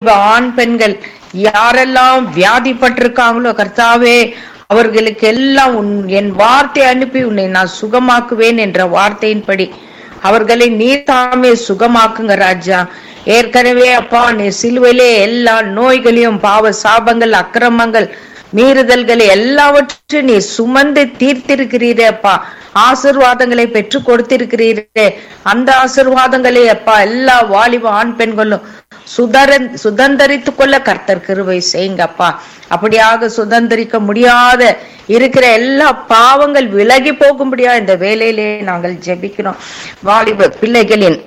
ஆண் பெண்கள் யாரெல்லாம் வியாதிப்பட்டிருக்காங்களோ கர்த்தாவே அவர்களுக்கு எல்லாம் உன் என் வார்த்தை அனுப்பி உன்னை நான் சுகமாக்குவேன் என்ற வார்த்தையின்படி அவர்களை நீர் தாமே சுகமாக்குங்க ராஜா ஏற்கனவே அப்பா நீ சிலுவையிலே எல்லா நோய்களையும் பாவ சாபங்கள் அக்கிரமங்கள் மீறுதல்களை எல்லாவற்றையும் நீ சுமந்து தீர்த்திருக்கிறீரே அப்பா ஆசிர்வாதங்களை பெற்று கொடுத்திருக்கிறீரே அந்த ஆசிர்வாதங்களை அப்பா எல்லா வாலிப ஆண் பெண்களும் சுதரன் சுதந்திரித்துக் கொள்ள கர்த்தர் கிருபை செய்யுங்கப்பா அப்படியாக சுதந்திரிக்க முடியாத இருக்கிற எல்லா பாவங்கள் விலகி போகும்படியா இந்த வேலையிலே நாங்கள் ஜெபிக்கிறோம் வாலிப பிள்ளைகளின்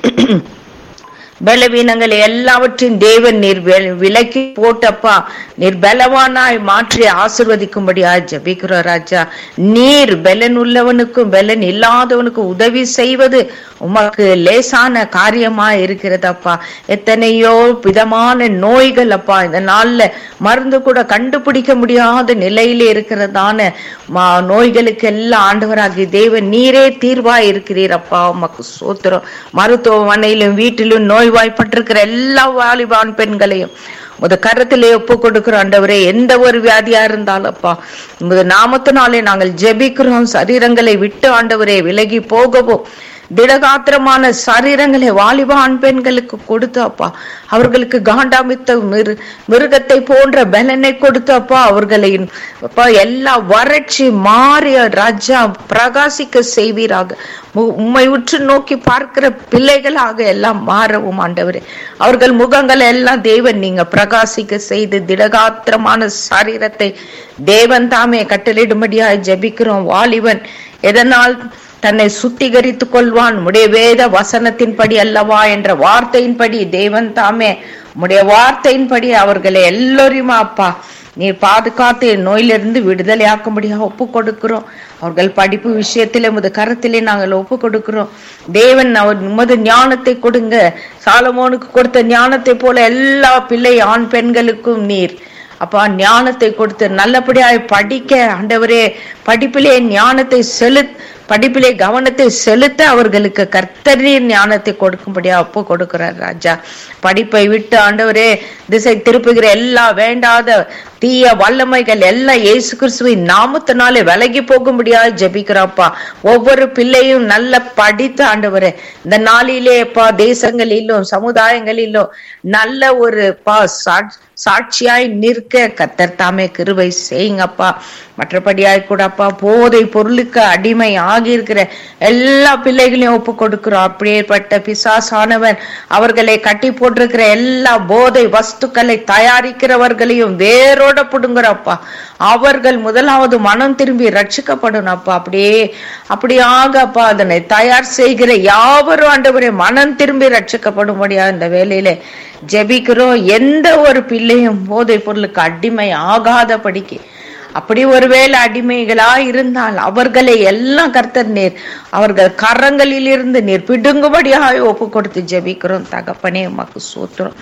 பலவீனங்கள் எல்லாவற்றையும் தேவன் நீர் வி- விலக்கி போட்டப்பா நீர் பலவானாய் மாற்றி ஆசிர்வதிக்கும்படியா ஜெபிக்கிறோம் ராஜா நீர் பலன் உள்ளவனுக்கும் பலன் இல்லாதவனுக்கும் உதவி செய்வது உமக்கு லேசான காரியமா இருக்கிறதப்பா எத்தனையோ விதமான நோய்கள் அப்பா இந்த நாள்ல மருந்து கூட கண்டுபிடிக்க முடியாத நிலையில இருக்கிறதான மா- நோய்களுக்கு எல்லாம் ஆண்டவராகி தேவன் நீரே தீர்வாய் இருக்கிறீரப்பா உமக்கு சோத்திரம் மருத்துவமனையிலும் வீட்டிலும் நோய்வாய்ப்பட்டிருக்கிற எல்லா வாலிபான் பெண்களையும் முத கரத்திலே ஒப்பு கொடுக்கிற ஆண்டவரே எந்த ஒரு வியாதியா இருந்தாலும் அப்பா உமது நாமத்தினாலே நாங்கள் ஜெபிக்கிறோம் சரீரங்களை விட்டு ஆண்டவரே விலகி போகவும் திடகாத்திரமான சரீரங்களை வாலிப ஆண் பெண்களுக்கு கொடுத்து அப்பா அவர்களுக்கு காண்டாமித்த மிரு மிருகத்தை போன்ற பலனை கொடுத்து அப்பா அவர்களை அப்பா எல்லா வறட்சி மாறிய ராஜா பிரகாசிக்க செய்வீராக மு- உம்மை உற்று நோக்கி பார்க்கிற பிள்ளைகளாக எல்லாம் மாறவும் ஆண்டவரே அவர்கள் முகங்களை எல்லாம் தேவன் நீங்க பிரகாசிக்க செய்து திடகாத்திரமான சரீரத்தை தேவன் தாமே கட்டளிடும்படியாய் ஜெபிக்கிறோம் வாலிபன் எதனால் தன்னை சுத்திகரித்துக் கொள்வான் உடைய வேத வசனத்தின்படி அல்லவா என்ற வார்த்தையின்படி தேவன் தாமே உடைய வார்த்தையின்படி அவர்களை எல்லோரையுமா அப்பா நீர் பாதுகாத்து என் நோயிலிருந்து விடுதலையாக்கும்படியாக ஒப்பு கொடுக்கிறோம் அவர்கள் படிப்பு விஷயத்திலே உமது கரத்திலே நாங்கள் ஒப்பு கொடுக்கிறோம் தேவன் அவர் உமது ஞானத்தை கொடுங்க சாலமோனுக்கு கொடுத்த ஞானத்தை போல எல்லா பிள்ளை ஆண் பெண்களுக்கும் நீர் அப்பா ஞானத்தை கொடுத்து நல்லபடியாய் படிக்க ஆண்டவரே படிப்பிலே ஞானத்தை செலு படிப்பிலே கவனத்தை செலுத்த அவர்களுக்கு கர்த்தரீர் ஞானத்தை கொடுக்கும்படியா ஒப்பு கொடுக்கிறார் ராஜா படிப்பை விட்டு ஆண்டவரே திசை திருப்புகிற எல்லா வேண்டாத தீய வல்லமைகள் எல்லாம் இயேசு கிறிஸ்துவின் நாமத்தினாலே விலகி போகும்படியா ஜெபிக்கிறாப்பா ஒவ்வொரு பிள்ளையும் நல்ல படித்து ஆண்டவரே இந்த நாளிலே அப்பா தேசங்களிலும் சமுதாயங்களிலும் நல்ல ஒரு பா சாட்சி சாட்சியாய் நிற்க கத்தர் தாமே கிருபை செய்யுங்கப்பா மற்றபடியாய் கூட அப்பா போதை பொருளுக்கு அடிமை ஆகியிருக்கிற எல்லா பிள்ளைகளையும் ஒப்பு கொடுக்கிறோம் அப்படியேப்பட்ட பிசாசானவன் அவர்களை கட்டி போட்டிருக்கிற எல்லா போதை வஸ்துக்களை தயாரிக்கிறவர்களையும் வேரோட புடுங்குறப்பா அவர்கள் முதலாவது மனம் திரும்பி ரட்சிக்கப்படணும் அப்பா அப்படியே அப்படியாக அப்பா அதனை தயார் செய்கிற யாவரும் ஆண்டவரே மனம் திரும்பி ரட்சிக்கப்படும்படியா இந்த வேலையில ஜெபிக்கிறோம் எந்த ஒரு பிள்ளையும் போதை பொருளுக்கு அடிமை ஆகாதபடிக்கு அப்படி ஒருவேளை அடிமைகளா இருந்தால் அவர்களை எல்லாம் கர்த்தர் நீர் அவர்கள் கரங்களில் இருந்து நீர் பிடுங்கும்படியாக ஒப்பு கொடுத்து ஜெபிக்கிறோம் தகப்பனே உமக்கு சூத்திரம்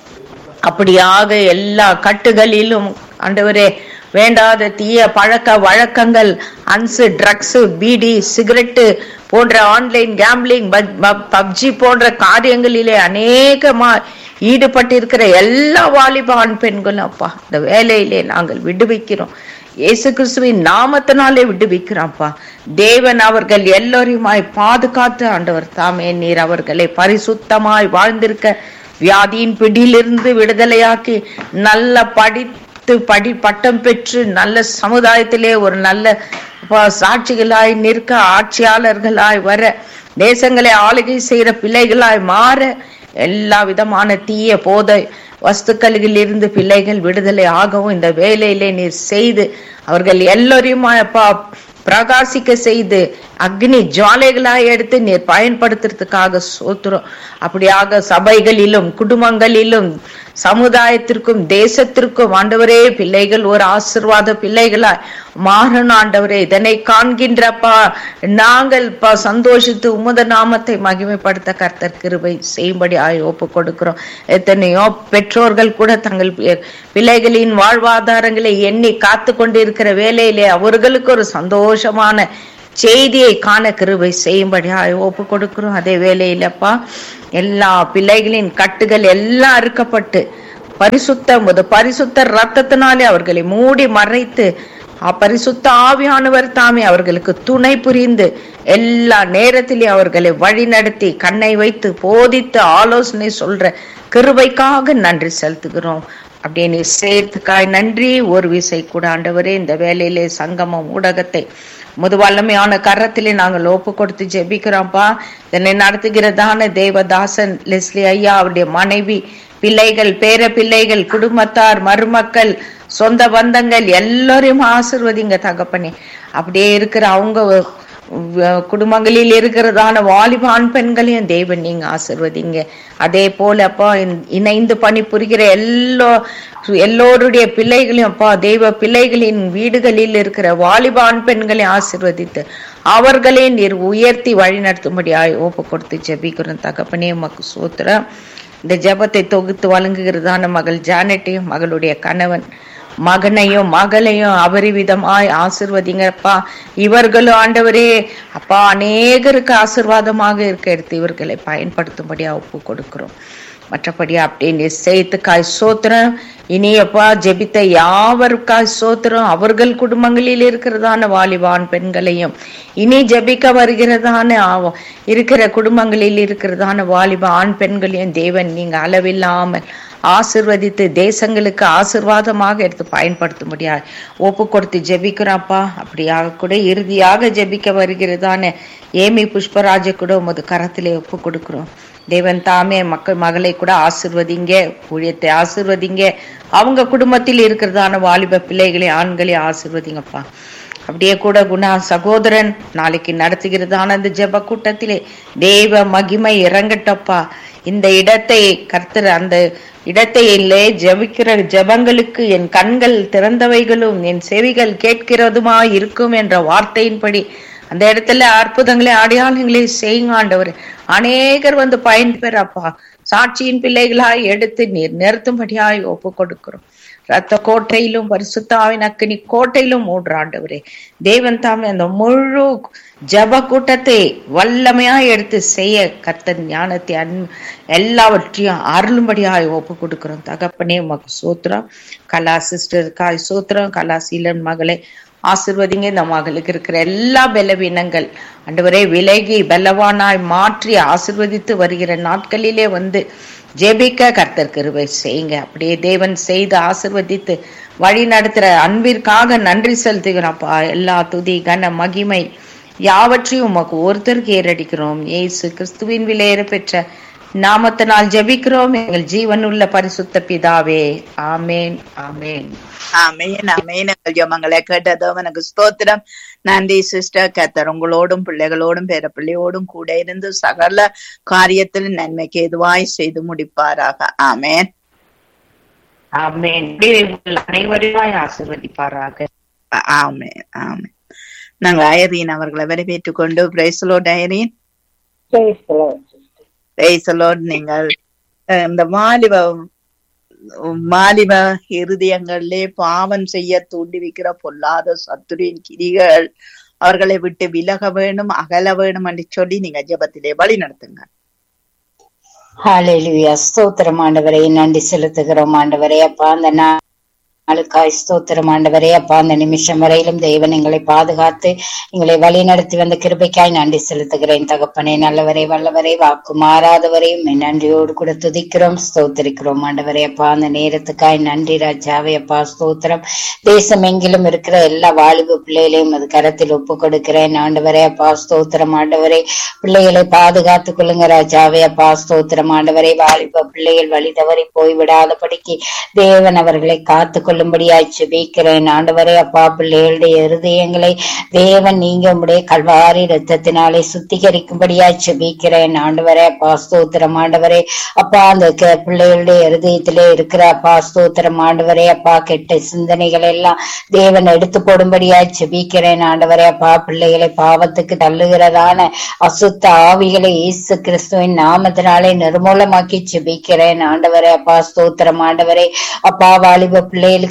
அப்படியாக எல்லா கட்டுகளிலும் ஆண்டவரே வேண்டாத தீய பழக்க வழக்கங்கள் அன்சு ட்ரக்ஸ் பீடி சிகரெட்டு போன்ற ஆன்லைன் கேம்பிளிங் பப்ஜி போன்ற காரியங்களிலே அநேகமா ஈடுபட்டிருக்கிற எல்லா வாலிப ஆண் பெண்களும் அப்பா இந்த வேலையிலே நாங்கள் விடுவிக்கிறோம் இயேசு கிறிஸ்துவின் நாமத்தினாலே விடுவிக்கிறோம்ப்பா தேவன் அவர்கள் எல்லோரையுமாய் பாதுகாத்து ஆண்டவர் தாமே நீர் அவர்களை பரிசுத்தமாய் வாழ்ந்திருக்க வியாதியின் பிடியிலிருந்து விடுதலையாக்கி நல்ல படித்து படி பட்டம் பெற்று நல்ல சமுதாயத்திலே ஒரு நல்ல ப- சாட்சிகளாய் நிற்க ஆட்சியாளர்களாய் வர தேசங்களை ஆளுகை செய்யற பிள்ளைகளாய் மாற எல்லா விதமான தீய போதை வஸ்துக்களில் இருந்து பிள்ளைகள் விடுதலை ஆகவும் இந்த வேலையிலே நீர் செய்து அவர்கள் எல்லோரையுமா அப்பா பிரகாசிக்க செய்து அக்னி ஜுவாலைகளாய் எடுத்து நீர் பயன்படுத்துறதுக்காக சோத்துறோம் அப்படியாக சபைகளிலும் குடும்பங்களிலும் சமுதாயத்திற்கும் தேசத்திற்கும் ஆண்டவரே பிள்ளைகள் ஒரு ஆசிர்வாத பிள்ளைகளாய் மாறணும் ஆண்டவரே இதனை காண்கின்றப்பா நாங்கள் பா சந்தோஷித்து உமத நாமத்தை மகிமைப்படுத்த கர்த்தர் கிருபை செய்யும்படி ஆய் ஒப்பு கொடுக்கிறோம் எத்தனையோ பெற்றோர்கள் கூட தங்கள் பி- பிள்ளைகளின் வாழ்வாதாரங்களை எண்ணி காத்து கொண்டிருக்கிற வேலையிலே அவர்களுக்கு ஒரு சந்தோஷமான செய்தியை காண கிருபை செய்யும்படியாக ஒப்பு கொடுக்கிறோம் அதே வேலையிலப்பா எல்லா பிள்ளைகளின் கட்டுகள் எல்லாம் அறுக்கப்பட்டு பரிசுத்த உமது பரிசுத்த ரத்தத்தினாலே அவர்களை மூடி மறைத்து பரிசுத்த ஆவியானவர் தாமே அவர்களுக்கு துணை புரிந்து எல்லா நேரத்திலையும் அவர்களை வழி நடத்தி கண்ணை வைத்து போதித்து ஆலோசனை சொல்ற கிருபைக்காக நன்றி செலுத்துகிறோம் அப்படியே நீ சேர்த்துக்காய் நன்றி ஒரு விசை கூட ஆண்டவரே இந்த வேலையிலே சங்கமம் ஊடகத்தை முது வல்லமையான கரத்திலே நாங்கள் ஒப்பு கொடுத்து ஜெபிக்கிறோம்ப்பா இதனை நடத்துகிறதான தேவதாசன் லெஸ்லி ஐயா அவருடைய மனைவி பிள்ளைகள் பேர பிள்ளைகள் குடும்பத்தார் மருமக்கள் சொந்த பந்தங்கள் எல்லாரையும் ஆசிர்வதிங்க தகப்பனே அப்படியே இருக்கிற அவங்க குடும்பங்களில் இருக்கிறதான வாலிப ஆண் பெண்களையும் தேவன் நீங்க ஆசிர்வதிங்க அதே போல அப்பா இணைந்து பணிபுரிகிற எல்லோ எல்லோருடைய பிள்ளைகளையும் அப்பா தெய்வ பிள்ளைகளின் வீடுகளில் இருக்கிற வாலிப ஆண் பெண்களையும் ஆசிர்வதித்து அவர்களே நீர் உயர்த்தி வழிநடத்தும்படியாய் ஒப்பு கொடுத்து ஜெபிக்கிறோம் தகப்பனே உமக்கு சோத்திரம் இந்த ஜபத்தை தொகுத்து வழங்குகிறதான மகள் ஜானட்டையும் மகளுடைய கணவன் மகனையும் மகளையும் அபரிவிதமாய் ஆசிர்வதிங்கப்பா இவர்களும் ஆண்டவரே அப்பா அநேகருக்கு ஆசிர்வாதமாக இருக்க எடுத்து இவர்களை பயன்படுத்தும்படியா ஒப்பு கொடுக்கிறோம் மற்றபடி அப்படின்னு சேர்த்துக்காய் சோத்திரம் இனியப்பா ஜெபித்த யாவருக்காய் சோத்திரம் அவர்கள் குடும்பங்களில் இருக்கிறதான வாலிபான் பெண்களையும் இனி ஜெபிக்க வருகிறதான இருக்கிற குடும்பங்களில் இருக்கிறதான வாலிப ஆண் பெண்களையும் தேவன் நீங்க அளவில்லாமல் ஆசிர்வதித்து தேசங்களுக்கு ஆசிர்வாதமாக எடுத்து பயன்படுத்த முடியாது ஒப்பு கொடுத்து ஜெபிக்கிறாப்பா அப்படியாக கூட இறுதியாக ஜெபிக்க வருகிறதான ஏமி புஷ்பராஜ கூட உமது கரத்திலே ஒப்பு கொடுக்கிறோம் தேவன் தாமே மக்கள் மகளை கூட ஆசிர்வதிங்க ஊழியத்தை ஆசிர்வதிங்க அவங்க குடும்பத்தில் இருக்கிறதான வாலிப பிள்ளைகளை ஆண்களை ஆசிர்வதிங்கப்பா அப்படியே கூட குணா சகோதரன் நாளைக்கு நடத்துகிறதான அந்த ஜெப கூட்டத்திலே தேவ மகிமை இறங்கட்டப்பா இந்த இடத்தை கர்த்தர் அந்த இடத்தை இல்லை ஜெபிக்கிற ஜெபங்களுக்கு என் கண்கள் திறந்தவைகளும் என் செவிகள் கேட்கிறதுமா இருக்கும் என்ற வார்த்தையின்படி அந்த இடத்துல அற்புதங்களை அடையாளங்களை செய்யுங்க ஆண்டவர் அநேகர் வந்து பயன்பெறப்பா சாட்சியின் பிள்ளைகளாய் எடுத்து நீர் நிறுத்தும்படியாய் ஒப்பு கொடுக்கிறோம் ரத்த கோட்டையிலும் பரிசுத்தாவின் அக்கினி கோட்டையிலும் மூன்று ஆண்டவரே தேவன் தாமே அந்த முழு ஜப கூட்டத்தை வல்லமையா எடுத்து செய்ய கர்த்தன் ஞானத்தை அன் எல்லாவற்றையும் அருளும்படியாய் ஒப்பு கொடுக்கிறோம் தகப்பனே உமக்கு சூத்திரம் கலா சிஸ்டருக்காய் சூத்திரம் கலா சீலன் மகளை ஆசிர்வதிங்க இந்த மகளுக்கு இருக்கிற எல்லா பலவீனங்கள் அண்டவரே விலகி பலவானாய் மாற்றி ஆசிர்வதித்து வருகிற நாட்களிலே வந்து ஜெபிக்க கர்த்தர் கிருபை செய்யுங்க அப்படியே தேவன் செய்து ஆசிர்வதித்து வழி நடத்துற அன்பிற்காக நன்றி செலுத்துகிறோம்ப்பா எல்லா துதி கன மகிமை யாவற்றையும் உமக்கு ஒருத்தருக்கு ஏறடிக்கிறோம் ஏசு கிறிஸ்துவின் விலையேற பெற்ற நாமத்தினால் ஜெபிக்கிறோம் எங்கள் ஜீவனுள்ள பரிசுத்த பிதாவே ஆமேன் ஆமேன் ஆமேன் ஆமேன் எங்கள் ஜபங்களை கேட்டதோ எனக்கு ஸ்தோத்திரம் நன்றி சிஸ்டர் கத்தர் உங்களோடும் பிள்ளைகளோடும் பேர பிள்ளையோடும் கூட இருந்து சகல காரியத்தில் நன்மைக்கு எதுவாய் செய்து முடிப்பாராக ஆமேன் ஆமேன் அனைவரையும் ஆசிர்வதிப்பாராக ஆமேன் ஆமேன் நாங்கள் ஐரீன் அவர்களை வரவேற்றுக் கொண்டு பிரைசலோ டைரீன் பிரைசலோட் நீங்கள் இந்த வாலிப மாலிப இருதயங்களிலே பாவம் செய்ய தூண்டி வைக்கிற பொல்லாத சத்துரின் கிரிகள் அவர்களை விட்டு விலக வேணும் அகல வேணும் என்று சொல்லி நீங்க ஜபத்திலே வழி நடத்துங்க ஹalleluya ஸ்தோத்திரம் ஆண்டவரே நன்றி செலுத்துகிறோம் ஆண்டவரே அப்பா அந்த நாளுக்காய் ஸ்தோத்திரம் ஆண்டவரே அப்பா அந்த நிமிஷம் வரையிலும் தேவன் எங்களை பாதுகாத்து எங்களை வழி நடத்தி வந்த கிருபைக்காய் நன்றி செலுத்துகிறேன் தகப்பனே நல்லவரே வல்லவரே வாக்கு மாறாதவரையும் நன்றியோடு கூட துதிக்கிறோம் ஸ்தோத்திரிக்கிறோம் ஆண்டவரே அப்பா அந்த நேரத்துக்காய் நன்றி ராஜாவே அப்பா ஸ்தோத்திரம் தேசம் எங்கிலும் இருக்கிற எல்லா வாலிப பிள்ளைகளையும் அது கரத்தில் ஒப்பு கொடுக்கிறேன் ஆண்டவரே அப்பா ஸ்தோத்திரம் ஆண்டவரே பிள்ளைகளை பாதுகாத்துக் கொள்ளுங்க ராஜாவே அப்பா ஸ்தோத்திரம் ஆண்டவரே வாலிப பிள்ளைகள் வழி தவறி போய்விடாதபடிக்கு தேவன் அவர்களை காத்து கொள்ளும்படியாய் ஜெபிக்கிறேன் ஆண்டவரே அப்பா பிள்ளைகளுடைய இருதயங்களை தேவன் நீங்க உடைய கல்வாரி ரத்தத்தினாலே சுத்திகரிக்கும்படியாய் ஜெபிக்கிறேன் ஆண்டவரே அப்பா ஸ்தோத்திரம் ஆண்டவரே அப்பா அந்த பிள்ளைகளுடைய இருதயத்திலே இருக்கிற அப்பா ஸ்தோத்திரம் ஆண்டவரே அப்பா கெட்ட சிந்தனைகள் எல்லாம் தேவன் எடுத்து போடும்படியாய் ஜெபிக்கிறேன் ஆண்டவரே அப்பா பிள்ளைகளை பாவத்துக்கு தள்ளுகிறதான அசுத்த ஆவிகளை இயேசு கிறிஸ்துவின் நாமத்தினாலே நிர்மூலமாக்கி ஜெபிக்கிறேன் ஆண்டவரே அப்பா ஸ்தோத்திரம் ஆண்டவரே அப்பா வாலிப பிள்ளைகளுக்கு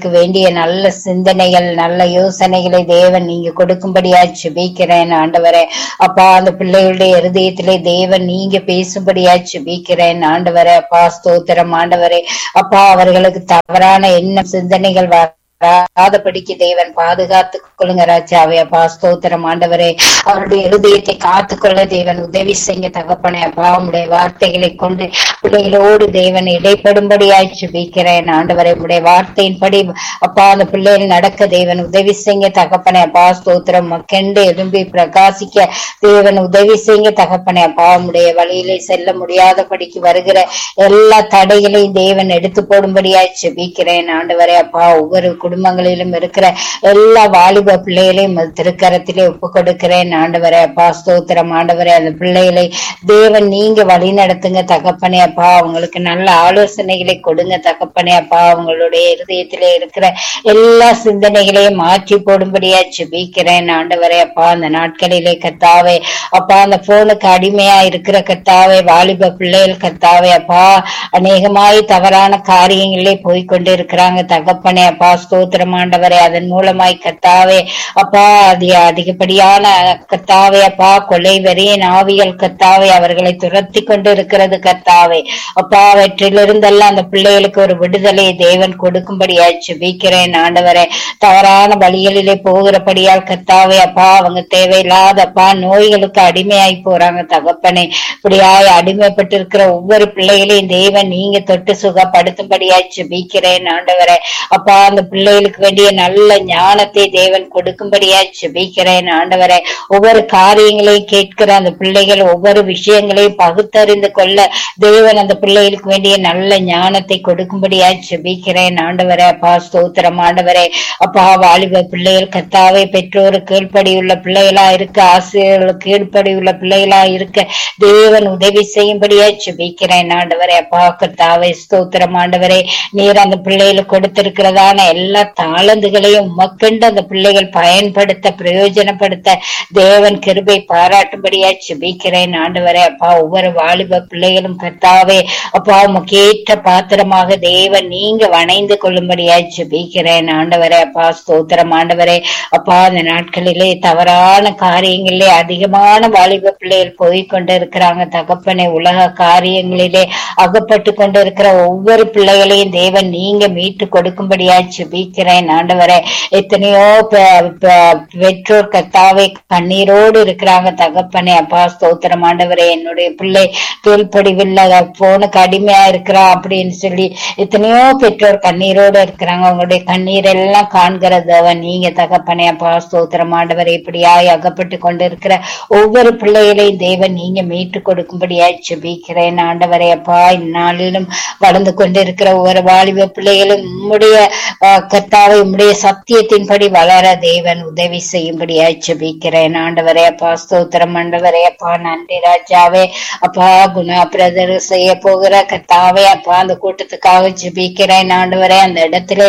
பிள்ளைகளுக்கு வேண்டிய நல்ல சிந்தனைகள் நல்ல யோசனைகளை தேவன் நீங்க கொடுக்கும்படியா ஜெபிக்கிறேன் ஆண்டவரே அப்பா அந்த பிள்ளைகளுடைய இருதயத்திலே தேவன் நீங்க பேசும்படியா ஜெபிக்கிறேன் ஆண்டவரே அப்பா ஸ்தோத்திரம் ஆண்டவரே அப்பா அவர்களுக்கு தவறான எண்ணம் சிந்தனைகள் வர வராதபடிக்கு தேவன் பாதுகாத்துக் கொள்ளுங்க ராஜாவே அப்பா ஸ்தோத்திரம் ஆண்டவரே அவருடைய இருதயத்தை காத்துக்கொள்ள தேவன் உதவி செய்ய தகப்பனே அப்பா உடைய வார்த்தைகளை கொண்டு பிள்ளைகளோடு தேவன் இடைப்படும்படியாய் ஜெபிக்கிறேன் ஆண்டவரே உடைய வார்த்தையின்படி அப்பா அந்த பிள்ளைகள் நடக்க தேவன் உதவி செய்ய தகப்பனே அப்பா ஸ்தோத்திரம் மக்கெண்டு எழும்பி பிரகாசிக்க தேவன் உதவி செய்ய தகப்பனே அப்பா உடைய வழியிலே செல்ல முடியாதபடிக்கு வருகிற எல்லா தடைகளையும் தேவன் எடுத்து போடும்படியாய் ஜெபிக்கிறேன் ஆண்டவரே அப்பா ஒவ்வொரு குடும்பங்களிலும் இருக்கிற எல்லா வாலிப பிள்ளைகளையும் உமது திருக்கரத்திலே ஒப்பு கொடுக்கிறேன் ஆண்டவரே அப்பா ஸ்தோத்திரம் ஆண்டவரே அந்த பிள்ளைகளை தேவன் நீங்க வழி நடத்துங்க தகப்பனே அப்பா அவங்களுக்கு நல்ல ஆலோசனைகளை கொடுங்க தகப்பனே அப்பா அவங்களுடைய இருதயத்திலே இருக்கிற எல்லா சிந்தனைகளையும் மாற்றி போடும்படியா ஜெபிக்கிறேன் ஆண்டவரே அப்பா அந்த நாட்களிலே கத்தாவே அப்பா அந்த போனுக்கு அடிமையா இருக்கிற கத்தாவே வாலிப பிள்ளைகள் கத்தாவே அப்பா அநேகமாய் தவறான காரியங்களே போய் கொண்டு இருக்கிறாங்க தகப்பனே அப்பா ஸ்தோத்திரம் ஆண்டவரே அதன் மூலமாய் கத்தாவே அப்பா அது அதிகப்படியான கத்தாவே அப்பா கொலை வெறியன் ஆவிகள் கத்தாவே அவர்களை துரத்தி கொண்டு இருக்கிறது கத்தாவே அப்பா அவற்றிலிருந்தெல்லாம் அந்த பிள்ளைகளுக்கு ஒரு விடுதலை தேவன் கொடுக்கும்படியா ஜெபிக்கிறேன் ஆண்டவரே தவறான வழிகளிலே போகிறபடியால் கத்தாவே அப்பா அவங்க தேவையில்லாத அப்பா நோய்களுக்கு அடிமையாய் போறாங்க தகப்பனே இப்படியாய் அடிமைப்பட்டு இருக்கிற ஒவ்வொரு பிள்ளைகளையும் தேவன் நீங்க தொட்டு சுகப்படுத்தும்படியாய் ஜெபிக்கிறேன் ஆண்டவரே அப்பா அந்த பிள்ளைகளுக்கு வேண்டிய நல்ல ஞானத்தை தேவன் கொடுக்கும்படியா ஜெபிக்கிறேன் ஆண்டவரே ஒவ்வொரு காரியங்களையும் கேட்கிற அந்த பிள்ளைகள் ஒவ்வொரு விஷயங்களையும் பகுத்தறிந்து கொள்ள தேவன் அந்த பிள்ளைகளுக்கு வேண்டிய நல்ல ஞானத்தை கொடுக்கும்படியா ஜெபிக்கிறேன் ஆண்டவரே அப்பா ஸ்தோத்திரம் ஆண்டவரே அப்பா வாலிப பிள்ளைகள் கத்தாவே பெற்றோரு கீழ்ப்படியுள்ள பிள்ளைகளா இருக்க ஆசிரியர்களுக்கு கீழ்ப்படியுள்ள பிள்ளைகளா இருக்க தேவன் உதவி செய்யும்படியா ஜெபிக்கிறேன் ஆண்டவரே அப்பா கத்தாவே ஸ்தோத்திரம் ஆண்டவரே நீர் அந்த பிள்ளைகளுக்கு கொடுத்திருக்கிறதான எல்லா தாளந்துகளையும் உமக்கண்டு அந்த பிள்ளைகள் பயன்படுத்த பிரயோஜனப்படுத்த தேவன் கிருபை பாராட்டும்படியா ஜெபிக்கிறேன் ஆண்டவரே அப்பா ஒவ்வொரு வாலிப பிள்ளைகளும் கர்த்தாவே அப்பா உமக்கேற்ற பாத்திரமாக தேவன் நீங்க வணைந்து கொள்ளும்படியா ஜெபிக்கிறேன் ஆண்டவரே அப்பா ஸ்தோத்திரம் ஆண்டவரே அப்பா அந்த நாட்களிலே தவறான காரியங்களிலே அதிகமான வாலிப பிள்ளைகள் போய் கொண்டு இருக்கிறாங்க தகப்பனை உலக காரியங்களிலே அகப்பட்டு கொண்டு இருக்கிற ஒவ்வொரு பிள்ளைகளையும் தேவன் நீங்க மீட்டு கொடுக்கும்படியா ஜெபிக்கிறேன் ஆண்டவரே எத்தனையோ பெ- பெ- பெற்றோர் கத்தாவே கண்ணீரோடு இருக்கிறாங்க தகப்பனே அப்பா ஸ்தோத்திரம் ஆண்டவரே என்னுடைய பிள்ளை கீழ்ப்படிவில்லை போனுக்கு அடிமையா இருக்கிறா அப்படின்னு சொல்லி எத்தனையோ பெற்றோர் கண்ணீரோடு இருக்கிறாங்க அவங்களுடைய கண்ணீர் எல்லாம் காண்கிற தேவன் நீங்க தகப்பனே அப்பா ஸ்தோத்திரம் ஆண்டவரே இப்படியாய் அகப்பட்டு கொண்டு இருக்கிற ஒவ்வொரு பிள்ளைகளையும் தேவன் நீங்க மீட்டு கொடுக்கும்படியாய் ஜெபிக்கிறேன் ஆண்டவரே அப்பா இந்நாளிலும் வளர்ந்து கொண்டிருக்கிற ஒவ்வொரு வாலிப பிள்ளைகளும் உம்முடைய ஆஹ், கர்த்தாவை உம்முடைய சத்தியத்தின்படி வளர தேவன் உதவி செய்யும்படியாய் ஜெபிக்கிறேன் ஆண்டவரே அப்பா ஸ்தோத்திரம் ஆண்டவரே அப்பா நன்றி ராஜாவே அப்பா குணா பிரதர் செய்ய போகிற கர்த்தாவே அப்பா அந்த கூட்டத்துக்காக ஜெபிக்கிறேன் ஆண்டவரே அந்த இடத்திலே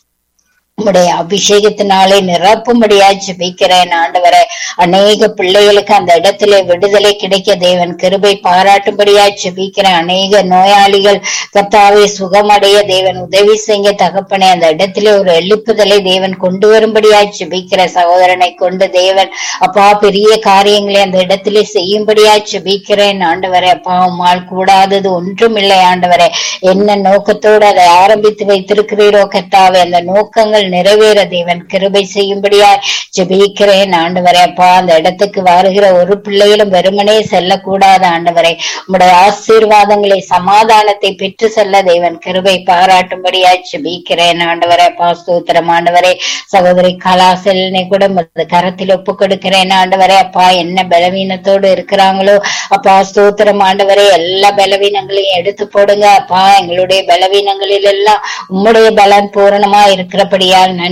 உம்முடைய அபிஷேகத்தினாலே நிரப்பும்படியா ஜெபிக்கிறேன் ஆண்டவரே அநேக பிள்ளைகளுக்கு அந்த இடத்திலே விடுதலை கிடைக்க தேவன் கிருபை பாராட்டும்படியா ஜெபிக்கிறேன் அநேக நோயாளிகள் கர்த்தாவே சுகமடைய தேவன் உதவி செய்ய தகப்பனே அந்த இடத்திலே ஒரு எழுப்புதலை தேவன் கொண்டு வரும்படியா ஜெபிக்கிற சகோதரனை கொண்டு தேவன் அப்பா பெரிய காரியங்களை அந்த இடத்திலே செய்யும்படியா ஜெபிக்கிறேன் ஆண்டவரே அப்பா உம்மால் கூடாதது ஒன்றும் இல்லை ஆண்டவரே என்ன நோக்கத்தோடு அதை ஆரம்பித்து வைத்திருக்கிறீரோ கர்த்தாவே அந்த நோக்கங்கள் நிறைவேற தேவன் கிருபை செய்யும்படியா ஜெபிக்கிறேன் ஆண்டவரே அப்பா அந்த இடத்துக்கு வருகிற ஒரு பிள்ளைகளும் வெறுமனே செல்லக்கூடாது ஆண்டவரே உம்முடைய ஆசீர்வாதங்களை சமாதானத்தை பெற்று செல்ல தேவன் கிருபை பாராட்டும்படியா ஜெபிக்கிறேன் ஆண்டவரே அப்பா ஸ்தோத்திரம் ஆண்டவரே சகோதரி கலாசெல்னை கூட உமது கரத்தில் ஒப்பு கொடுக்கிறேன் ஆண்டவரே அப்பா என்ன பலவீனத்தோடு இருக்கிறாங்களோ அப்பா ஸ்தோத்திரம் ஆண்டவரே எல்லா பலவீனங்களையும் எடுத்து போடுங்க அப்பா எங்களுடைய பலவீனங்களில் எல்லாம் உம்முடைய பலன் பூரணமா இருக்கிறபடியால் நன்றி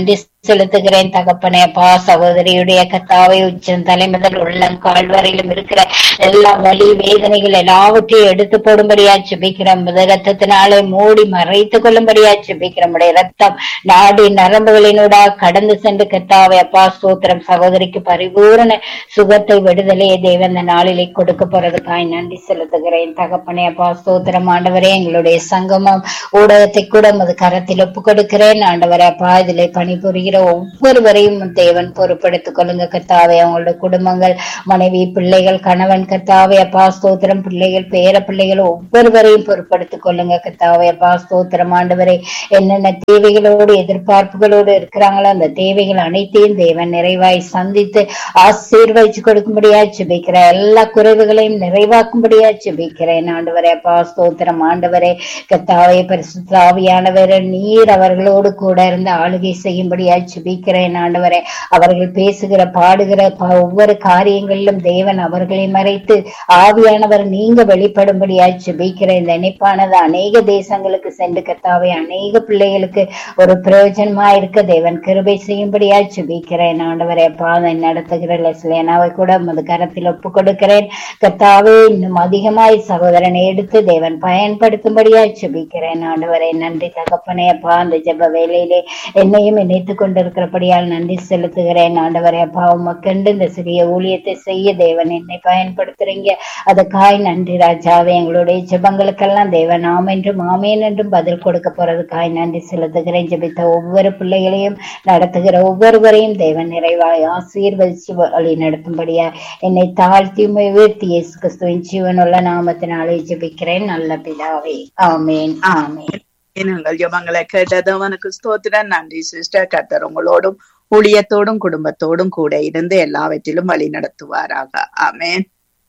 செலுத்துகிறேன் தகப்பனே அப்பா சகோதரியுடைய கத்தாவை உச்சம் தலைமுதல் உள்ளம் கால்வரையிலும் இருக்கிற எல்லா வலி வேதனைகள் எல்லாவற்றையும் எடுத்து போடும்படியா ஜெபிக்கிறோம் முதல் ரத்தத்தினாலே மூடி மறைத்துக் கொள்ளும்படியா ஜெபிக்கிறோம் உடைய ரத்தம் நாடி நரம்புகளினூடா கடந்து சென்று கத்தாவை அப்பா ஸ்தோத்திரம் சகோதரிக்கு பரிபூரண சுகத்தை விடுதலையை தேவன் இந்த நாளிலே கொடுக்க போறதுக்காய் நன்றி செலுத்துகிறேன் தகப்பனே அப்பா ஸ்தோத்திரம் ஆண்டவரே எங்களுடைய சங்கமம் ஊடகத்தை கூட உமது கரத்தில் ஒப்பு கொடுக்கிறேன் ஆண்டவரே அப்பா இதிலே பணிபுரிகிற ஒவ்வொருவரையும் தேவன் பொறுப்படுத்திக் கொள்ளுங்க கத்தாவே அவங்களோட குடும்பங்கள் மனைவி பிள்ளைகள் கணவன் கத்தாவே அப்பா ஸ்தோத்திரம் பிள்ளைகள் பேர பிள்ளைகள் ஒவ்வொருவரையும் பொறுப்படுத்திக் கொள்ளுங்க கத்தாவே அப்பா ஸ்தோத்திரம் ஆண்டவரே என்னென்ன தேவைகளோடு எதிர்பார்ப்புகளோடு இருக்கிறாங்களோ அந்த தேவைகள் அனைத்தையும் தேவன் நிறைவாய் சந்தித்து ஆசீர்வதிச்சு கொடுக்கும்படியா ஜெபிக்கிற எல்லா குறைவுகளையும் நிறைவாக்கும்படியா ஜெபிக்கிறேன் ஆண்டவரே அப்பா ஸ்தோத்திரம் ஆண்டவரே கத்தாவே பரிசுத்தாவியானவரே நீர் அவர்களோடு கூட இருந்து ஆளுகை செய்யும்படியா ஜெபிக்கிறேன் ஆண்டவரே அவர்கள் பேசுகிற பாடுகிற ப- ஒவ்வொரு காரியங்களிலும் தேவன் அவர்களை மறைத்து ஆவியானவர் நீங்க வெளிப்படும்படியா ஜெபிக்கிறேன் இந்த இணைப்பானது அநேக தேசங்களுக்கு சென்று கத்தாவே அநேக பிள்ளைகளுக்கு ஒரு பிரயோஜனமா இருக்க தேவன் கிருபை செய்யும்படியா ஜெபிக்கிறேன் ஆண்டவரே பாதை நடத்துகிற லெஸ்லேனாவை கூட உமது கரத்தில் ஒப்பு கொடுக்கிறேன் கத்தாவே இன்னும் அதிகமாய் சகோதரனை எடுத்து தேவன் பயன்படுத்தும்படியா ஜெபிக்கிறேன் ஆண்டவரே நன்றி தகப்பனே அப்பா அந்த ஜெப வேலையிலே என்னையும் இணைத்துக் கொண்டிருக்கிறபடியால் நன்றி செலுத்துகிறேன் ஆண்டவரே அப்பா உமக்கண்டு இந்த சிறிய ஊழியத்தை செய்ய தேவன் என்னை பயன்படுத்துறீங்க அதுக்காய் நன்றி ராஜாவே எங்களுடைய ஜெபங்களுக்கெல்லாம் தேவன் ஆம் என்றும் ஆமேன் என்றும் பதில் கொடுக்க போறதுக்காய் நன்றி செலுத்துகிறேன் ஜெபித்த ஒவ்வொரு பிள்ளைகளையும் நடத்துகிற ஒவ்வொருவரையும் தேவன் நிறைவாய் ஆசீர்வதிச்சு வழி நடத்தும்படியா என்னை தாழ்த்தி உம்மை உயர்த்தி இயேசு கிறிஸ்துவின் ஜீவனுள்ள நாமத்தினாலே ஜெபிக்கிறேன் நல்ல பிதாவே ஆமேன் ஆமேன் எங்கள் ஜபங்களை கேட்டது அவனுக்கு ஸ்தோத்திரம் நன்றி சிஸ்டர் கர்த்தர் உங்களோடும் ஊழியத்தோடும் குடும்பத்தோடும் கூட இருந்து எல்லாவற்றிலும் வழி நடத்துவாராக ஆமென்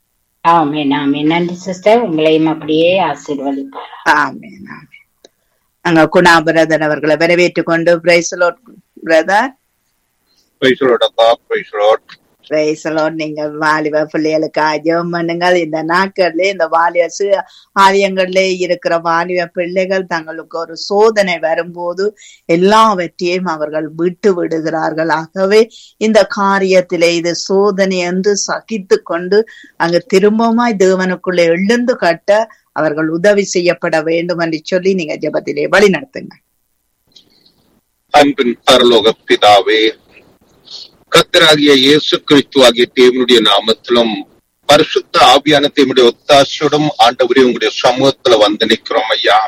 ஆமேன் ஆமேன் நன்றி சிஸ்டர் உங்களையும் அப்படியே ஆசீர்வதிப்பார் ஆமென் ஆமென் அங்க குணா பிரதர் அவர்களை வரவேற்றுக் கொண்டு praise the lord brother Praise the Lord, Allah. Praise the Lord. Praise the lord நீங்க வாலிப பிள்ளைகளுக்கு ஜெபம் பண்ணுங்கள் இந்த நாட்கள்ல இந்த வாலிப சி ஆலயங்கள்ல இருக்கிற வாலிப பிள்ளைகள் தங்களுக்கு ஒரு சோதனை வரும்போது எல்லாவற்றையும் அவர்கள் விட்டு விடுகிறார்கள் ஆகவே இந்த காரியத்திலே இது சோதனை என்று சகித்து கொண்டு அங்கு திரும்பமாய் தேவனுக்குள்ளே எழுந்து கட்ட அவர்கள் உதவி செய்யப்பட வேண்டும் என்று சொல்லி நீங்க ஜெபத்திலே வழி நடத்துங்க அன்பின் பரலோக பிதாவே கத்தராகிய இயேசு கிறிஸ்து ஆகிய தேவனுடைய நாமத்திலும் பரிசுத்த ஆவியான தேவனுடைய ஒத்தாசையோடும் ஆண்டவரே உங்களுடைய சமூகத்துல வந்து நிக்கிறோம் ஐயா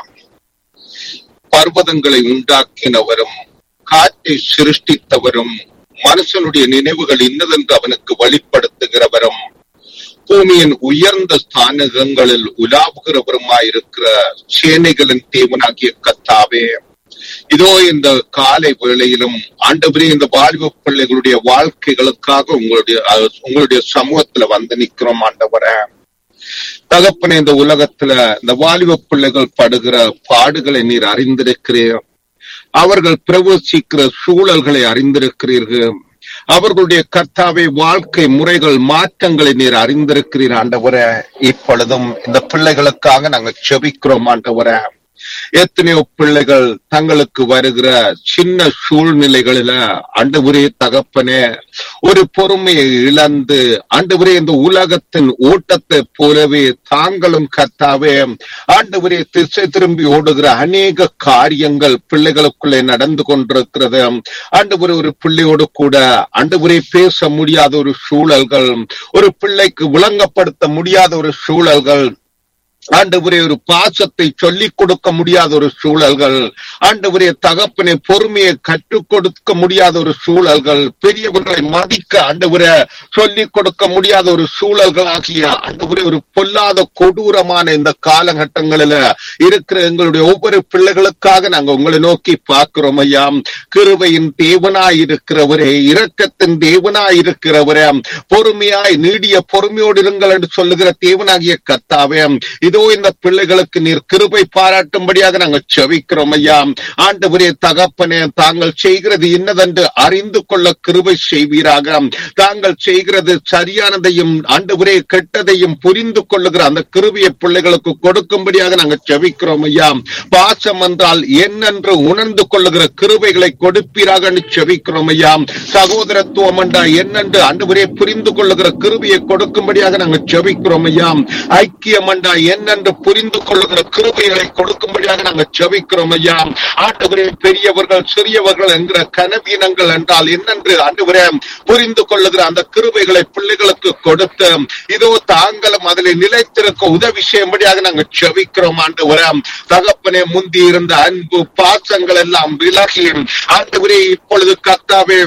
பர்வதங்களை உண்டாக்கினவரும் காற்றை சிருஷ்டித்தவரும் மனுஷனுடைய நினைவுகள் இன்னதென்று அவனுக்கு வெளிப்படுத்துகிறவரும் பூமியின் உயர்ந்த ஸ்தானகங்களில் உலாவுகிறவருமாயிருக்கிற சேனைகளின் தேவனாகிய கத்தாவே இதோ இந்த காலை வேளையிலும் ஆண்டவரே இந்த வாலிப பிள்ளைகளுடைய வாழ்க்கைகளுக்காக உங்களுடைய அஹ், உங்களுடைய சமூகத்துல வந்து நிக்கிறோம் ஆண்டவரே தகப்பனே இந்த உலகத்துல இந்த வாலிப பிள்ளைகள் படுகிற பாடுகளை நீர் அறிந்திருக்கிறீர் அவர்கள் பிரவேசிக்கிற சூழல்களை அறிந்திருக்கிறீர்கள் அவர்களுடைய கர்த்தாவை வாழ்க்கை முறைகள் மாற்றங்களை நீர் அறிந்திருக்கிறீர் ஆண்டவரே இப்பொழுதும் இந்த பிள்ளைகளுக்காக நாங்கள் செபிக்கிறோம் ஆண்டவரே எத்தனையோ பிள்ளைகள் தங்களுக்கு வருகிற சின்ன சூழ்நிலைகளில ஆண்டவரே தகப்பனே ஒரு பொறுமையை இழந்து ஆண்டவரே இந்த உலகத்தின் ஓட்டத்தை போலவே தாங்களும் கத்தாவே ஆண்டவரே திசை திரும்பி ஓடுகிற அநேக காரியங்கள் பிள்ளைகளுக்குள்ளே நடந்து கொண்டிருக்கிறது ஆண்டவரே ஒரு பிள்ளையோடு கூட ஆண்டவரே பேச முடியாத ஒரு சூழல்கள் ஒரு பிள்ளைக்கு விளங்கப்படுத்த முடியாத ஒரு சூழல்கள் ஆண்டவரே ஒரு பாசத்தை சொல்லிக் கொடுக்க முடியாத ஒரு சூழல்கள் ஆண்டவரே தகப்பனை பொறுமையை கற்றுக் கொடுக்க முடியாத ஒரு சூழல்கள் பெரியவர்களை மதிக்க ஆண்டவரே சொல்லிக் கொடுக்க முடியாத ஒரு சூழல்கள் ஆகிய ஆண்டவரே ஒரு பொல்லாத கொடூரமான இந்த காலகட்டங்களில இருக்கிற எங்களுடைய ஒவ்வொரு பிள்ளைகளுக்காக நாங்க உங்களை நோக்கி பார்க்கிறோம் ஐயா கிருபையின் தேவனாய் இருக்கிறவரே இரக்கத்தின் தேவனாய் இருக்கிறவரே பொறுமையாய் நீடிய பொறுமையோடு இருங்கள் என்று சொல்லுகிற தேவனாகிய கத்தாவே இதோ இதோ இந்த பிள்ளைகளுக்கு நீர் கிருபை பாராட்டும்படியாக நாங்கள் செவிக்கிறோம் ஐயா ஆண்டவரே தகப்பனே தாங்கள் செய்கிறது இன்னதென்று அறிந்து கொள்ள கிருபை செய்வீராக தாங்கள் செய்கிறது சரியானதையும் ஆண்டவரே கெட்டதையும் புரிந்து கொள்ளுகிற அந்த கிருபியை பிள்ளைகளுக்கு கொடுக்கும்படியாக நாங்கள் செவிக்கிறோம் ஐயா பாசம் என்றால் என்னென்று உணர்ந்து கொள்ளுகிற கிருபைகளை கொடுப்பீராக செவிக்கிறோம் ஐயா சகோதரத்துவம் என்றா என்னென்று ஆண்டவரே புரிந்து கொள்ளுகிற கிருபியை கொடுக்கும்படியாக நாங்கள் செவிக்கிறோம் ஐயா ஐக்கியம் என்றா என்னென்று புரிந்து கொள்ளுகிற கிருபைகளை கொடுக்கும்படியாக நாங்கள் செவிக்கிறோம் ஐயா ஆண்டவரே பெரியவர்கள் சிறியவர்கள் என்கிற கனவீனங்கள் என்றால் என்னென்று ஆண்டவரே புரிந்து கொள்ளுகிற அந்த கிருபைகளை பிள்ளைகளுக்கு கொடுத்து இதோ தாங்களும் அதில் நிலைத்திருக்க உதவி செய்யும்படியாக நாங்கள் செவிக்கிறோம் ஆண்டவரே தகப்பனே முந்தி இருந்த அன்பு பாசங்கள் எல்லாம் விலகி ஆண்டவரே இப்பொழுது கர்த்தாவே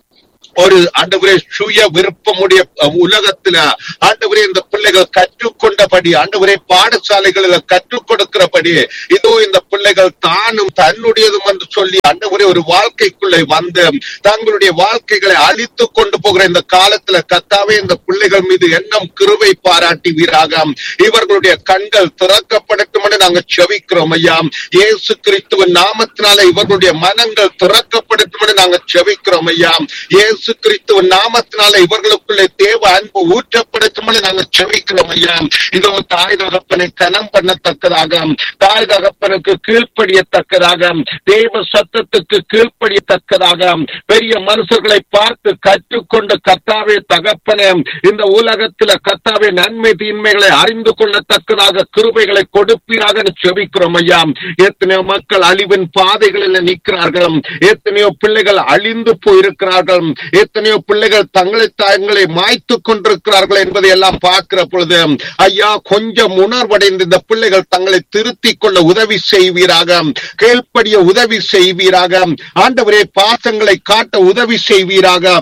ஒரு ஆண்டவரே சுய விருப்பமுடைய அஹ், உலகத்துல ஆண்டவரே இந்த பிள்ளைகள் கற்றுக்கொண்டபடி ஆண்டவரே பாடசாலைகளில் கற்றுக் கொடுக்கிறபடி இதோ இந்த பிள்ளைகள் தானும் தன்னுடையதும் என்று சொல்லி ஆண்டவரே ஒரு வாழ்க்கைக்குள்ளே வந்து தங்களுடைய வாழ்க்கைகளை அழித்து கொண்டு போகிற இந்த காலத்துல கத்தாவே இந்த பிள்ளைகள் மீது எண்ணம் கிருவை பாராட்டி வீராக இவர்களுடைய கண்கள் திறக்கப்படட்டும் என்று நாங்கள் செவிக்கிறோம் ஐயா இயேசு கிறிஸ்துவின் நாமத்தினால இவர்களுடைய மனங்கள் திறக்கப்படட்டும் என்று நாங்கள் செவிக்கிறோம் ஐயா இயேசு கிறிஸ்துவின் நாமத்தினால இவர்களுக்குள்ளே தேவ அன்பு ஊற்றப்படட்டும் என்று நாங்கள் செவிக்கிறோம் ஐயா இதோ தாய் தகப்பனை கனம் பண்ணத்தக்கதாக தாய் தகப்பனுக்கு கீழ்ப்படியத்தக்கதாக தேவ சத்தத்துக்கு கீழ்ப்படியத்தக்கதாக பெரிய மனுஷர்களை பார்த்து கற்றுக்கொண்டு கத்தாவே தகப்பனே இந்த உலகத்துல கத்தாவே நன்மை தீன்மைகளை அறிந்து கொள்ளத்தக்கதாக கிருபைகளை கொடுப்பீராக செபிக்கிறோம் ஐயா எத்தனையோ மக்கள் அழிவின் பாதைகளில் நிற்கிறார்கள் எத்தனையோ பிள்ளைகள் அழிந்து போயிருக்கிறார்கள் எத்தனையோ பிள்ளைகள் தங்களை தாங்களை மாய்த்து கொண்டிருக்கிறார்கள் என்பதை எல்லாம் பார்க்கிற பொழுது ஐயா கொஞ்சம் உணர்வடைந்து இந்த பிள்ளைகள் தங்களை திருத்திக் கொள்ள உதவி செய்வீராக கேள்படிய உதவி செய்வீராக ஆண்டவரே பாசங்களை காட்ட உதவி செய்வீராக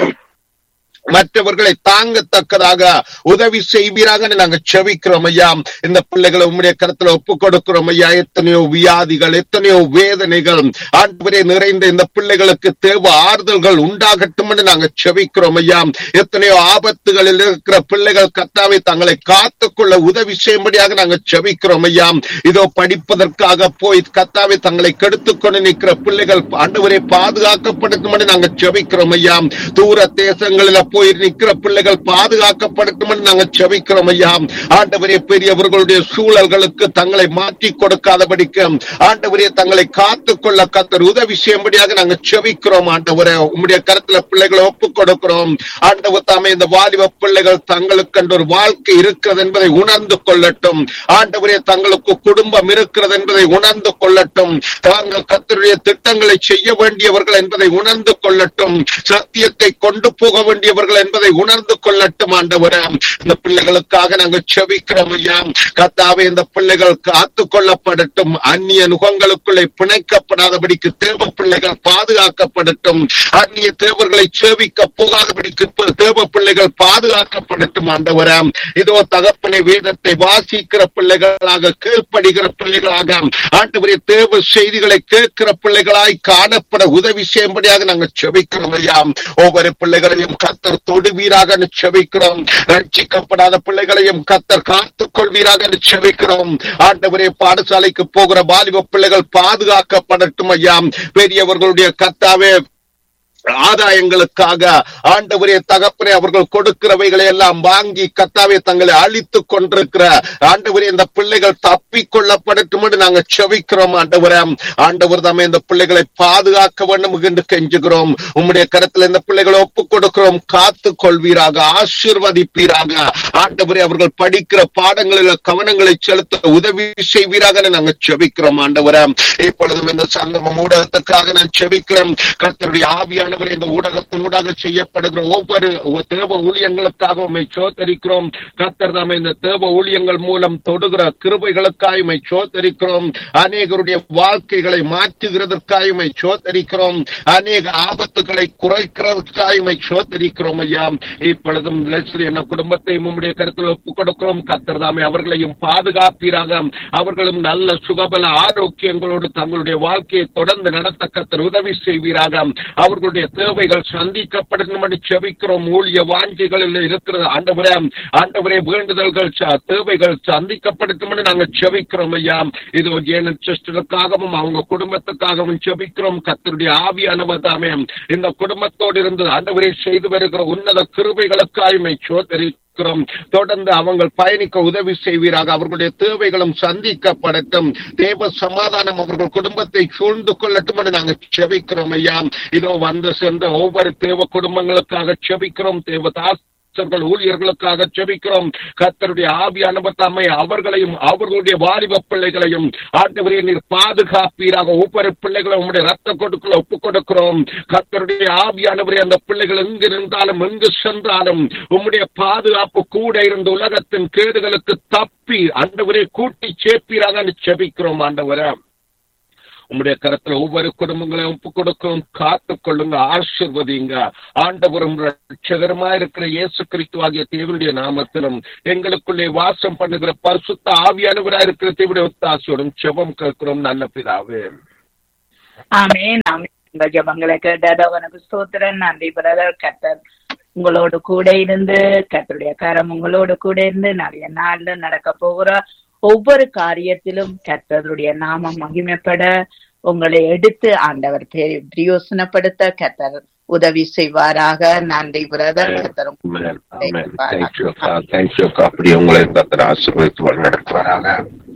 மற்றவர்களை தாங்கத்தக்கதாக உதவி செய்வீராக நாங்க செவிக்கிறோம் ஐயா இந்த பிள்ளைகளை உம்முடைய கருத்துல ஒப்பு கொடுக்கிறோம் ஐயா எத்தனையோ வியாதிகள் எத்தனையோ வேதனைகள் ஆண்டவரே நிறைந்த இந்த பிள்ளைகளுக்கு தேவ ஆறுதல்கள் உண்டாகட்டும் என்று நாங்க செவிக்கிறோம் ஐயா எத்தனையோ ஆபத்துகளில் இருக்கிற பிள்ளைகள் கத்தாவை தங்களை காத்துக்கொள்ள உதவி செய்யும்படியாக நாங்க செவிக்கிறோம் ஐயா இதோ படிப்பதற்காக போய் கத்தாவை தங்களை கெடுத்துக் கொண்டு நிற்கிற பிள்ளைகள் ஆண்டவரை பாதுகாக்கப்படட்டும் என்று நாங்க செவிக்கிறோம் ஐயா தூர தேசங்களில போய் நிற்கிற பிள்ளைகள் பாதுகாக்கப்படட்டும் என்று நாங்க செவிக்கிறோம் ஐயா ஆண்டவரே பெரியவர்களுடைய சூழல்களுக்கு தங்களை மாற்றி கொடுக்காதபடிக்கு ஆண்டவரே தங்களை காத்துக்கொள்ள கத்தர் உதவி செய்யும்படியாக நாங்க செவிக்கிறோம் ஆண்டவரே உம்முடைய கருத்துல பிள்ளைகளை ஒப்புக் கொடுக்கிறோம் ஆண்டவர் தாமே இந்த வாலிப பிள்ளைகள் தங்களுக்கு ஒரு வாழ்க்கை இருக்கிறது என்பதை உணர்ந்து கொள்ளட்டும் ஆண்டவரே தங்களுக்கு குடும்பம் இருக்கிறது என்பதை உணர்ந்து கொள்ளட்டும் தாங்கள் கத்தருடைய திட்டங்களை செய்ய வேண்டியவர்கள் என்பதை உணர்ந்து கொள்ளட்டும் சத்தியத்தை கொண்டு போக வேண்டியவர்கள் என்பதை உணர்ந்து கொள்ளட்டும் ஆண்டவரே இந்த பிள்ளைகளுக்காக நாங்கள் செபிக்கிறோம் ஐயா கத்தாவே இந்த பிள்ளைகள் காத்து கொள்ளப்படட்டும் அந்நிய நுகங்களுக்குள்ளே பிணைக்கப்படாதபடிக்கு தேவ பிள்ளைகள் பாதுகாக்கப்படட்டும் அந்நிய தேவர்களை சேவிக்க போகாதபடிக்கு ப- தேவ பிள்ளைகள் பாதுகாக்கப்படட்டும் ஆண்டவரே இதோ தகப்பனை வேதத்தை வாசிக்கிற பிள்ளைகளாக கீழ்ப்படுகிற பிள்ளைகளாக ஆண்டவரே தேவ செய்திகளை கேட்கிற பிள்ளைகளாய் காணப்பட உதவி செய்யும்படியாக நாங்கள் செபிக்கிறோம் ஐயா ஒவ்வொரு பிள்ளைகளையும் கத்தர் தொடுவீராக செபிக்கிறோம் ரட்சிக்கப்படாத பிள்ளைகளையும் கத்தர் காத்துக் கொள்வீராக செபிக்கிறோம் ஆண்டவரே பாடசாலைக்கு போகிற வாலிப பிள்ளைகள் பாதுகாக்கப்படட்டும் ஐயா பெரியவர்களுடைய கத்தாவே ஆதாயங்களுக்காக ஆண்டவரே தகப்பனே அவர்கள் கொடுக்கிறவைகளை எல்லாம் வாங்கி கத்தாவே தங்களை அழித்துக் கொண்டிருக்கிற ஆண்டவரே இந்த பிள்ளைகள் தப்பிக் கொள்ளப்படட்டும் என்று நாங்கள் செவிக்கிறோம் ஆண்டவரே ஆண்டவர் தாமே இந்த பிள்ளைகளை பாதுகாக்க வேண்டும் என்று கெஞ்சுகிறோம் உம்முடைய கருத்துல இந்த பிள்ளைகளை ஒப்புக் கொடுக்கிறோம் காத்து கொள்வீராக ஆசீர்வதிப்பீராக ஆண்டவரே அவர்கள் படிக்கிற பாடங்களில் கவனங்களை செலுத்த உதவி செய்வீராக நாங்கள் செபிக்கிறோம் ஆண்டவரே இப்பொழுதும் இந்த சங்கமம் ஊடகத்துக்காக நான் செபிக்கிறேன் கர்த்தருடைய ஆவியானவர் இந்த ஊடகத்தினூடாக செய்யப்படுகிற ஒவ்வொரு தேவ ஊழியங்களுக்காக உண்மை சோதரிக்கிறோம் கர்த்தர் தாமே இந்த தேவ ஊழியங்கள் மூலம் தொடுகிற கிருபைகளுக்காக உம்மை சோதரிக்கிறோம் அநேகருடைய வாழ்க்கைகளை மாற்றுகிறதற்காக உம்மை சோதரிக்கிறோம் அநேக ஆபத்துகளை குறைக்கிறதற்காக உம்மை சோதரிக்கிறோம் ஐயா இப்பொழுதும் லட்சுமி என்ன குடும்பத்தை உம்முடைய கருத்தில் ஒப்புக் கொடுக்கிறோம் கர்த்தர் தாமே அவர்களையும் பாதுகாப்பீராக அவர்களும் நல்ல சுகபல ஆரோக்கியங்களோடு தங்களுடைய வாழ்க்கையை தொடர்ந்து நடத்த கர்த்தர் உதவி செய்வீராக அவர்களுடைய அவர்களுடைய தேவைகள் சந்திக்கப்படணும் என்று செபிக்கிறோம் ஊழிய வாஞ்சிகளில் இருக்கிறது ஆண்டவரே ஆண்டவரே வேண்டுதல்கள் ச- தேவைகள் சந்திக்கப்படட்டும் என்று நாங்கள் செபிக்கிறோம் ஐயா இது ஜேனன் சிஸ்டருக்காகவும் அவங்க குடும்பத்துக்காகவும் செபிக்கிறோம் கத்தருடைய ஆவியானவர் தாமே இந்த குடும்பத்தோடு இருந்து ஆண்டவரே செய்து வருகிற உன்னத கிருபைகளுக்காய்மை சோதரிக்கிறோம் தொடர்ந்து அவங்க பயணிக்க உதவி செய்வீராக அவர்களுடைய தேவைகளும் சந்திக்கப்படட்டும் தேவ சமாதானம் அவர்கள் குடும்பத்தை சூழ்ந்து கொள்ளட்டும் என்று நாங்கள் செபிக்கிறோம் ஐயா இதோ வந்து சென்ற ஒவ்வொரு தேவ குடும்பங்களுக்காக செபிக்கிறோம் தேவ தாசர்கள் ஊழியர்களுக்காக செபிக்கிறோம் கர்த்தருடைய ஆவியானவர் தம்மை அவர்களையும் அவர்களுடைய வாலிப பிள்ளைகளையும் ஆண்டவரே நீர் பாதுகாப்பீராக ஒவ்வொரு பிள்ளைகளும் உங்களுடைய ரத்த கொடுக்கல ஒப்புக் கொடுக்கிறோம் கர்த்தருடைய ஆவியானவரே அந்த பிள்ளைகள் எங்கு இருந்தாலும் எங்கு சென்றாலும் உம்முடைய பாதுகாப்பு கூட இருந்த உலகத்தின் கேடுகளுக்கு தப்பி ஆண்டவரே கூட்டி சேர்ப்பீராக செபிக்கிறோம் ஆண்டவரே உம்முடைய கரத்துல ஒவ்வொரு குடும்பங்களையும் ஒப்பு கொடுக்கிறோம் காத்துக் கொள்ளுங்க ஆசிர்வதிங்க ஆண்டவரும் ரட்சகரமா இருக்கிற இயேசு கிறிஸ்து ஆகிய தேவனுடைய நாமத்திலும் எங்களுக்குள்ளே வாசம் பண்ணுகிற பரிசுத்த ஆவியானவரா இருக்கிற தேவனுடைய ஒத்தாசையோடும் செபம் கேட்கிறோம் நல்ல பிதாவே ஆமென் ஆமென் உங்க ஜபங்களை கேட்டது உனக்கு ஸ்தோத்திரம் நன்றி பிரதர் கத்தர் உங்களோடு கூட இருந்து கத்தருடைய கரம் உங்களோடு கூட இருந்து நிறைய நாள்ல நடக்க போகிற ஒவ்வொரு காரியத்திலும் கத்தருடைய நாமம் மகிமைப்பட உங்களை எடுத்து ஆண்டவர் பெரி- பிரயோசனப்படுத்த கத்தர் உதவி செய்வாராக நன்றி பிரதர் கத்தரும் Amen. Amen. Thank you, God. Thank you, God. அப்படி உங்களை கத்தர் ஆசீர்வதித்து வழிநடத்துவாராக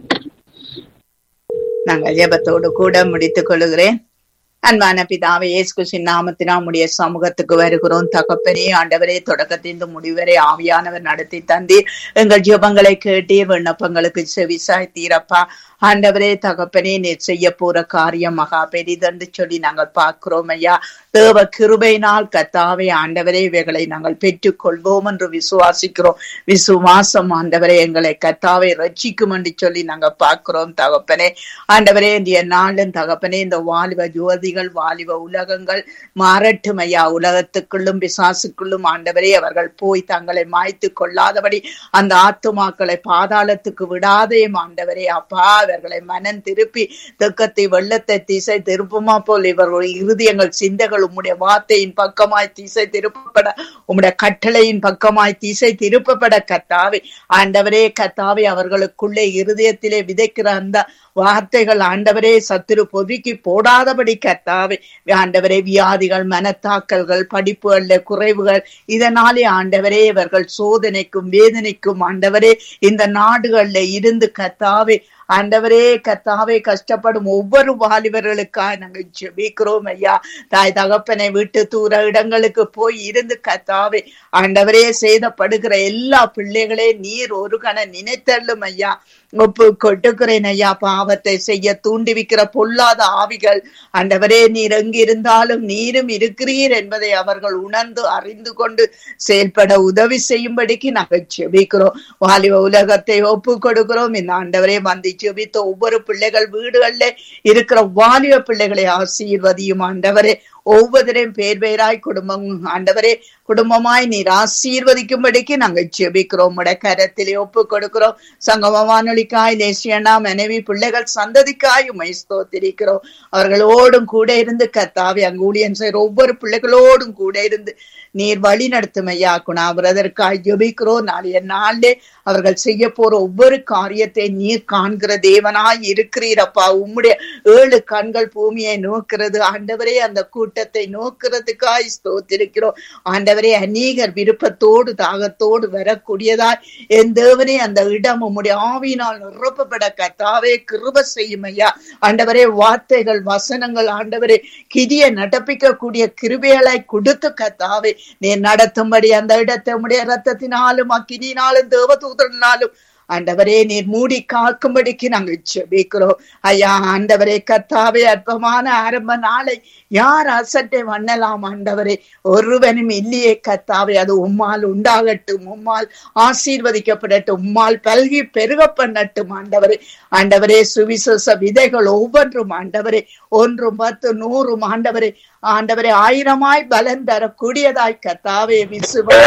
நாங்கள் ஜெபத்தோடு கூட முடித்துக் கொள்கிறேன் அன்பான பிதாவே இயேசு கிறிஸ்துவின் நாமத்தினா உம்முடைய சமூகத்துக்கு வருகிறோம் தகப்பனே ஆண்டவரே தொடக்கத்திலிருந்து முடிவரை ஆவியானவர் நடத்தி தந்தீர் எங்கள் ஜெபங்களை கேட்டீர் விண்ணப்பங்களுக்கு செவிசாய் தீரப்பா ஆண்டவரே தகப்பனே நீர் செய்ய போற காரியம் மகா பெரிதென்று சொல்லி நாங்கள் பார்க்கிறோம் ஐயா தேவ கிருபையினால் கத்தாவே ஆண்டவரே இவைகளை நாங்கள் பெற்றுக் கொள்வோம் என்று விசுவாசிக்கிறோம் விசுவாசம் ஆண்டவரே எங்களை கத்தாவை ரட்சிக்கும் என்று சொல்லி நாங்கள் பார்க்கிறோம் தகப்பனே ஆண்டவரே இன்றைய நாளும் தகப்பனே இந்த வாலிப ஜோதிகள் வாலிப உலகங்கள் மாறட்டும் ஐயா உலகத்துக்குள்ளும் பிசாசுக்குள்ளும் ஆண்டவரே அவர்கள் போய் தங்களை மாய்த்து கொள்ளாதபடி அந்த ஆத்துமாக்களை பாதாளத்துக்கு விடாதே ஆண்டவரே அப்பா இவர்களை மனம் திருப்பி துக்கத்தை வெள்ளத்தை திசை திருப்புமா போல் இவர்களுடைய இருதயங்கள் சிந்தைகள் உம்முடைய வார்த்தையின் பக்கமாய் திசை திருப்பப்பட உம்முடைய கட்டளையின் பக்கமாய் திசை திருப்பப்பட கத்தாவே ஆண்டவரே கத்தாவே அவர்களுக்குள்ளே இருதயத்திலே விதைக்கிற அந்த வார்த்தைகள் ஆண்டவரே சத்துரு பொதுக்கி போடாதபடி கத்தாவே ஆண்டவரே வியாதிகள் மனத்தாக்கல்கள் படிப்புகள்ல குறைவுகள் இதனாலே ஆண்டவரே இவர்கள் சோதனைக்கும் வேதனைக்கும் ஆண்டவரே இந்த நாடுகள்ல இருந்து கத்தாவே ஆண்டவரே கத்தாவே கஷ்டப்படும் ஒவ்வொரு வாலிபர்களுக்காக நாங்கள் ஜெபிக்கிறோம் ஐயா தாய் தகப்பனை விட்டு தூர இடங்களுக்கு போய் இருந்து கத்தாவே ஆண்டவரே சேதப்படுகிற எல்லா பிள்ளைகளே நீர் ஒரு கண நினைத்தள்ளும் ஐயா ஒப்பு கொட்டுக்கிறேன் ஐயா பாவத்தை செய்ய தூண்டிவிக்கிற பொல்லாத ஆவிகள் ஆண்டவரே நீர் எங்கிருந்தாலும் நீரும் இருக்கிறீர் என்பதை அவர்கள் உணர்ந்து அறிந்து கொண்டு செயல்பட உதவி செய்யும்படிக்கு நாங்கள் ஜெபிக்கிறோம் வாலிப உலகத்தை ஒப்பு கொடுக்கிறோம் இந்த ஆண்டவரே வந்து ஜெபித்த ஒவ்வொரு பிள்ளைகள் வீடுகள்ல இருக்கிற வாலிப பிள்ளைகளை ஆசீர்வதியும் ஆண்டவரே ஒவ்வொருவரையும் பேர் பேராய் குடும்பம் ஆண்டவரே குடும்பமாய் நீர் ஆசீர்வதிக்கும்படிக்கு நாங்கள் ஜெபிக்கிறோம் உடைய கரத்திலே ஒப்பு கொடுக்கிறோம் சங்கம வானொலிக்காய் தேசியனா மனைவி பிள்ளைகள் சந்ததிக்காய் உமை ஸ்தோத்திரிக்கிறோம் அவர்களோடும் கூட இருந்து கத்தாவி அங்கு ஊழியன் செய்கிற ஒவ்வொரு பிள்ளைகளோடும் கூட இருந்து நீர் வழி நடத்தும் ஐயா குணா பிரதற்காய் ஜெபிக்கிறோம் நாளைய நாளிலே அவர்கள் செய்ய போற ஒவ்வொரு காரியத்தை நீர் காண்கிற தேவனாய் இருக்கிறீரப்பா உம்முடைய ஏழு கண்கள் பூமியை நோக்கிறது ஆண்டவரே அந்த கூட்டத்தை நோக்கிறதுக்காய் ஸ்தோத்திருக்கிறோம் ஆண்டவரே அநீகர் விருப்பத்தோடு தாகத்தோடு வரக்கூடியதாய் என் தேவனே அந்த இடம் உம்முடைய ஆவியினால் நிரப்பப்பட கத்தாவே கிருப செய்யும் ஐயா ஆண்டவரே வார்த்தைகள் வசனங்கள் ஆண்டவரே கிரிய நடப்பிக்க கூடிய கிருபைகளை கொடுத்து கத்தாவே நீர் நடத்தும்படி அந்த இடத்தை உம்முடைய ரத்தத்தினாலும் அக்கினினாலும் தேவதூதனாலும் ஆண்டவரே நீர் மூடி காக்கும்படிக்கு நாங்கள் ஜெபிக்கிறோம் ஐயா ஆண்டவரே கத்தாவே அற்பமான ஆரம்ப நாளை யார் அசட்டை வண்ணலாம் ஆண்டவரே ஒருவனும் இல்லையே கத்தாவே அது உம்மால் உண்டாகட்டும் உம்மால் ஆசீர்வதிக்கப்படட்டும் உம்மால் பல்கி பெருக பண்ணட்டும் ஆண்டவரே ஆண்டவரே சுவிசேஷ விதைகள் ஒவ்வொன்றும் ஆண்டவரே ஒன்றும் பத்து நூறும் ஆண்டவரே ஆண்டவரே ஆயிரமாய் பலன் தரக்கூடியதாய் கத்தாவே விசுவ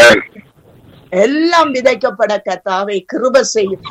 எல்லாம் விதைக்கப்பட கத்தாவை கிருப செய்யும்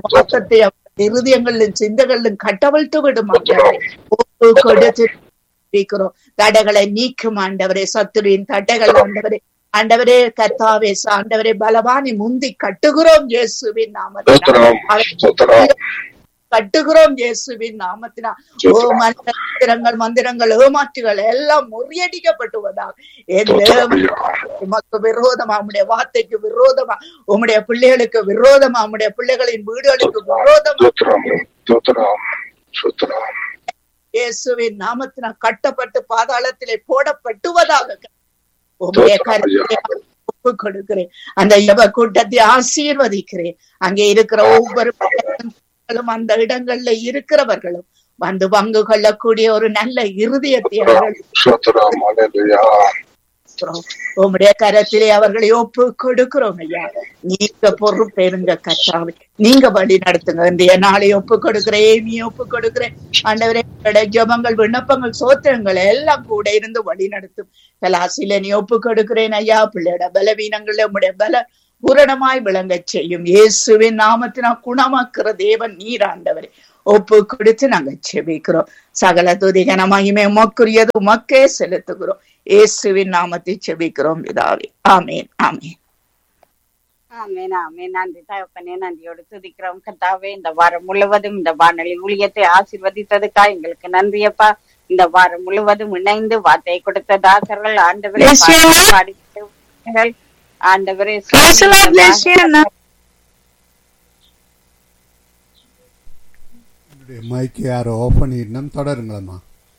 விசுவாசத்தை இருதயங்களிலும் சிந்தகளிலும் கட்டவிழ்த்து விடும் ஆண்டவரே. ஒப்பு கொடுத்து ஜெபிக்கிறோம் தடைகளை நீக்கும் ஆண்டவரே சத்துருவின் தடைகள் ஆண்டவரே ஆண்டவரே கத்தாவே ஆண்டவரே பலவானி முந்தி கட்டுகிறோம் இயேசுவின் ஸ்தோத்திரம் நாமத்தினால் ஸ்தோத்திரம் கட்டுகிறோம் இயேசுவின் நாமத்தினா ஓ மந்திரங்கள் மந்திரங்கள் ஏமாற்றுகள் எல்லாம் முறியடிக்கப்பட்டுவதாக என் ஸ்தோத்திரம் தேவன் ஐயா. உமக்கு விரோதமா உம்முடைய வார்த்தைக்கு விரோதமா உம்முடைய பிள்ளைகளுக்கு விரோதமா உம்முடைய பிள்ளைகளின் வீடுகளுக்கு விரோதமா ஸ்தோத்திரம் ஸ்தோத்திரம் ஸ்தோத்திரம் இயேசுவின் நாமத்தினால் கட்டப்பட்டு பாதாளத்திலே போடப்பட்டுவதாக உம்முடைய கருத்தை ஒப்பு கொடுக்கிறேன் அந்த யவ கூட்டத்தை ஆசீர்வதிக்கிறேன் அங்கே இருக்கிற ஒவ்வொரு பிள்ளைகளும் அந்த இடங்கள்ல இருக்கிறவர்களும் வந்து பங்கு கொள்ளக்கூடிய ஒரு நல்ல இருதயத்தை அவர்கள் ஸ்தோத்திரம் அல்லேலூயா கொடுக்கிறோம். உம்முடைய கரத்திலே அவர்களை ஒப்பு கொடுக்கிறோம் ஐயா நீங்க பொறுப்பேருங்க கத்தாவை நீங்க வழி நடத்துங்க இன்றைய நாளை ஒப்பு கொடுக்கிறேன் நீ ஒப்பு கொடுக்கிறேன் ஆண்டவரே எங்களுடைய ஜெபங்கள் விண்ணப்பங்கள் சோத்திரங்கள் எல்லாம் கூட இருந்து வழி நடத்தும் கலாசில நீ ஒப்பு கொடுக்கிறேன் ஐயா பிள்ளையோட பலவீனங்கள உம்முடைய பல பூரணமாய் விளங்கச் செய்யும் இயேசுவின் நாமத்தினா குணமாக்குற தேவன் நீர் ஆண்டவரே ஒப்பு கொடுத்து நாங்க செபிக்கிறோம் சகல துதிகன மகிமை உமக்குரியது உமக்கே செலுத்துகிறோம் இயேசுவின் நாமத்தை செபிக்கிறோம் பிதாவே ஆமேன் ஆமேன் ஆமென் ஆமென் நன்றி தகப்பனே நன்றியோடு துதிக்கிறோம் கர்த்தாவே இந்த வாரம் முழுவதும் இந்த வானொலி ஊழியத்தை ஆசீர்வதித்ததுக்கா எங்களுக்கு நன்றியப்பா இந்த வாரம் முழுவதும் இணைந்து வார்த்தை கொடுத்த தாசர்கள் ஆண்டவரே Bless you, பாடி- பாடித்தவர்கள், ஆண்டவரே Bless you, Lord, bless you, Lord. என்னுடைய மைக்கு யாரோ ஆஃப் பண்ணிடணும் தொடருங்களம்மா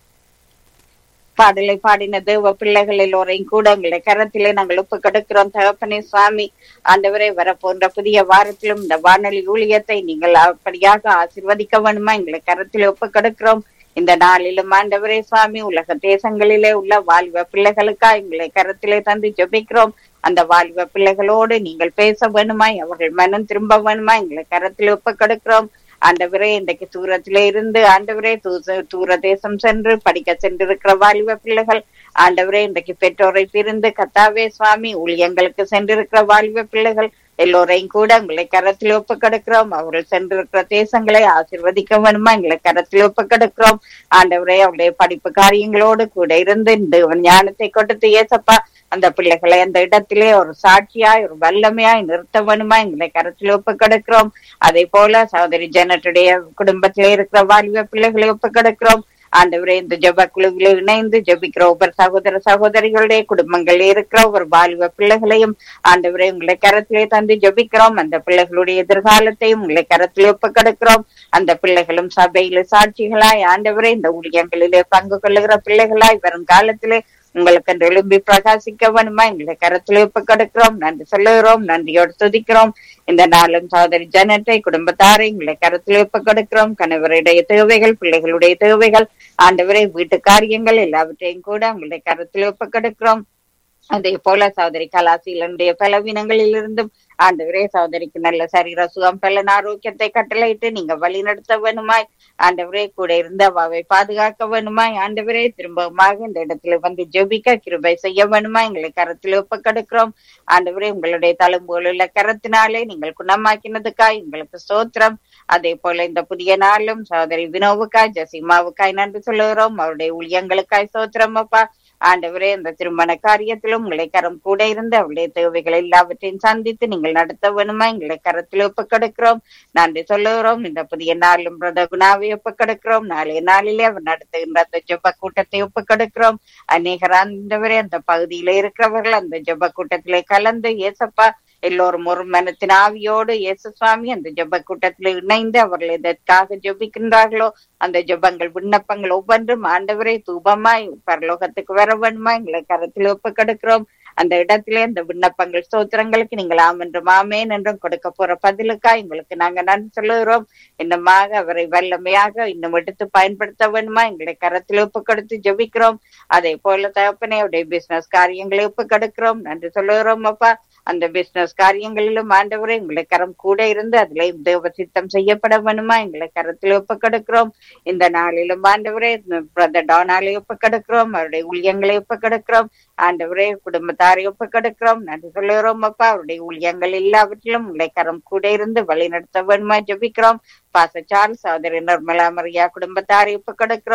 பாடலை பாடின தேவ பிள்ளைகள் எல்லோரையும் கூட உங்களுடைய கரத்திலே நாங்கள் ஒப்பு கொடுக்கிறோம் தகப்பனே சுவாமி ஆண்டவரே வரப்போன்ற புதிய வாரத்திலும் இந்த வானொலி ஊழியத்தை நீங்கள் அப்படியாக ஆசீர்வதிக்க வேணுமா எங்களை கரத்திலே ஒப்பு கொடுக்கிறோம் இந்த நாளிலும் ஆண்டவரே சுவாமி உலக தேசங்களிலே உள்ள வாலிப பிள்ளைகளுக்கா எங்களை கரத்திலே தந்து ஜெபிக்கிறோம் அந்த வாலிப பிள்ளைகளோடு நீங்கள் பேச வேணுமாய் அவர்கள் மனம் திரும்ப வேணுமா எங்களை கரத்திலே ஒப்பு கொடுக்கிறோம் ஆண்டவரே இன்றைக்கு தூரத்திலே இருந்து ஆண்டவரே தூச- தூர தேசம் சென்று படிக்க சென்றிருக்கிற வாலிப பிள்ளைகள் ஆண்டவரே இன்றைக்கு பெற்றோரை பிரிந்து கத்தாவே சுவாமி ஊழியங்களுக்கு சென்றிருக்கிற வாலிப பிள்ளைகள் எல்லோரையும் கூட உங்களை கரத்தில் ஒப்பு கொடுக்கிறோம் அவர்கள் சென்றிருக்கிற தேசங்களை ஆசீர்வதிக்க வேணுமா எங்களை கரத்தில் ஒப்பு கொடுக்கிறோம் ஆண்டவரே அவருடைய படிப்பு காரியங்களோடு கூட இருந்து இந்த ஞானத்தை கொடுத்து ஏசப்பா அந்த பிள்ளைகளை அந்த இடத்திலே ஒரு சாட்சியாய் ஒரு வல்லமையாய் நிறுத்த வேணுமா எங்களை கரத்தில் ஒப்பு கொடுக்கிறோம் அதே போல சகோதரி ஜனத்துடைய குடும்பத்திலே இருக்கிற வாலிப பிள்ளைகளை ஒப்பு கொடுக்கிறோம் ஆண்டவரே இந்த ஜெப குழுவில இணைந்து ஜெபிக்கிற ஒவ்வொரு சகோதர சகோதரிகளுடைய குடும்பங்களில் இருக்கிற ஒரு வாலிப பிள்ளைகளையும் ஆண்டவரே உங்களை கரத்திலே தந்து ஜெபிக்கிறோம் அந்த பிள்ளைகளுடைய எதிர்காலத்தையும் உங்களை கரத்திலே ஒப்பு கொடுக்கிறோம் அந்த பிள்ளைகளும் சபையில சாட்சிகளாய் ஆண்டவரே இந்த ஊழியங்களிலே பங்கு கொள்ளுகிற பிள்ளைகளாய் வரும் காலத்திலே உங்களுக்கு என்று எழும்பி பிரகாசிக்க வேணுமா எங்களை கரத்தில் ஒப்பு கொடுக்கிறோம் நன்றி சொல்லுகிறோம் நன்றியோடு துதிக்கிறோம் இந்த நாளும் சகோதரி ஜனத்தை குடும்பத்தாரை எங்களை கரத்தில் ஒப்பு கொடுக்கிறோம் கணவருடைய தேவைகள் பிள்ளைகளுடைய தேவைகள் ஆண்டவரை வீட்டு காரியங்கள் எல்லாவற்றையும் கூட உங்களுடைய கரத்தில் ஒப்பு கொடுக்கிறோம் அதே போல சகோதரி கலாசியிலுடைய பலவீனங்களில் இருந்தும் ஆண்டவரே சகோதரிக்கு நல்ல சரீர சுகம் பலன் ஆரோக்கியத்தை கட்டளையிட்டு நீங்க வழி நடத்த வேணுமாய் ஆண்டவரே கூட இருந்து அவாவை பாதுகாக்க வேணுமாய் ஆண்டவரே திரும்பமாக இந்த இடத்துல வந்து ஜெபிக்க கிருபை செய்ய வேணுமா எங்களை கரத்தில் ஒப்பக்கெடுக்கிறோம் ஆண்டவரே உங்களுடைய தழும்போல் உள்ள கரத்தினாலே நீங்கள் குணமாக்கினதுக்காய் உங்களுக்கு ஸ்தோத்திரம் அதே போல இந்த புதிய நாளும் சகோதரி வினோவுக்காய் ஜசிமாவுக்காய் நன்றி சொல்லுகிறோம் அவருடைய ஊழியங்களுக்காய் ஸ்தோத்திரம் அப்பா ஆண்டவரே இந்த திருமண காரியத்திலும் உங்களை கரம் கூட இருந்து அவருடைய தேவைகள் எல்லாவற்றையும் சந்தித்து நீங்கள் நடத்த வேணுமா எங்களை கரத்தில் ஒப்புக்கொடுக்கிறோம் நன்றி சொல்லுகிறோம் இந்த புதிய நாளும் பிரத குணாவை ஒப்புக்கொடுக்கிறோம் நாளைய நாளிலே அவர் நடத்துகின்ற அந்த ஜெப கூட்டத்தை ஒப்புக்கொடுக்கிறோம் அநேகர் ஆண்டவரே அந்த பகுதியில இருக்கிறவர்கள் அந்த ஜெப கூட்டத்திலே கலந்து ஏசப்பா எல்லோரும் ஒரு மனத்தின் ஆவியோடு இயேசு சுவாமி அந்த ஜெப கூட்டத்தில் இணைந்து அவர்கள் எதற்காக ஜெபிக்கின்றார்களோ அந்த ஜெபங்கள் விண்ணப்பங்கள் ஒவ்வொன்றும் ஆண்டவரை தூபமாய் பரலோகத்துக்கு வர வேணுமா எங்களை கரத்தில் ஒப்புக்கெடுக்கிறோம் அந்த இடத்திலே அந்த விண்ணப்பங்கள் ஸ்தோத்திரங்களுக்கு நீங்கள் ஆம் என்றும் ஆமேன் என்றும் கொடுக்க போற பதிலுக்கா எங்களுக்கு நாங்க நன்றி சொல்லுகிறோம் இன்னுமாக அவரை வல்லமையாக இன்னும் எடுத்து பயன்படுத்த வேணுமா எங்களை கரத்தில் ஒப்புக்கொடுத்து ஜெபிக்கிறோம் அதே போல தகப்பனே அவருடைய பிசினஸ் காரியங்களை ஒப்புக்கொடுக்கிறோம் நன்றி சொல்லுகிறோம் அப்பா அந்த பிசினஸ் காரியங்களிலும் ஆண்டவரே எங்களை கரம் கூட இருந்து அதுல தேவ சித்தம் செய்யப்பட வேணுமா எங்களை கரத்தில் ஒப்புக்கொடுக்கிறோம் இந்த நாளிலும் ஆண்டவரே பிரதர் டானாலை ஒப்புக்கொடுக்கிறோம் அவருடைய ஊழியங்களை ஒப்புக்கொடுக்கிறோம் ஆண்டவரே குடும்பத்தாரை ஒப்புக்கொடுக்கிறோம் நன்றி சொல்லுகிறோம் அப்பா அவருடைய ஊழியங்கள் எல்லாவற்றிலும் உங்களை கரம் கூட இருந்து வழி நடத்த வேணுமா ஜெபிக்கிறோம் பாச சார்ல்ஸ் சகோதரி நிர்மலா மரியா குடும்பத்தாரை ஒப்புக்கொடுக்கிறோம்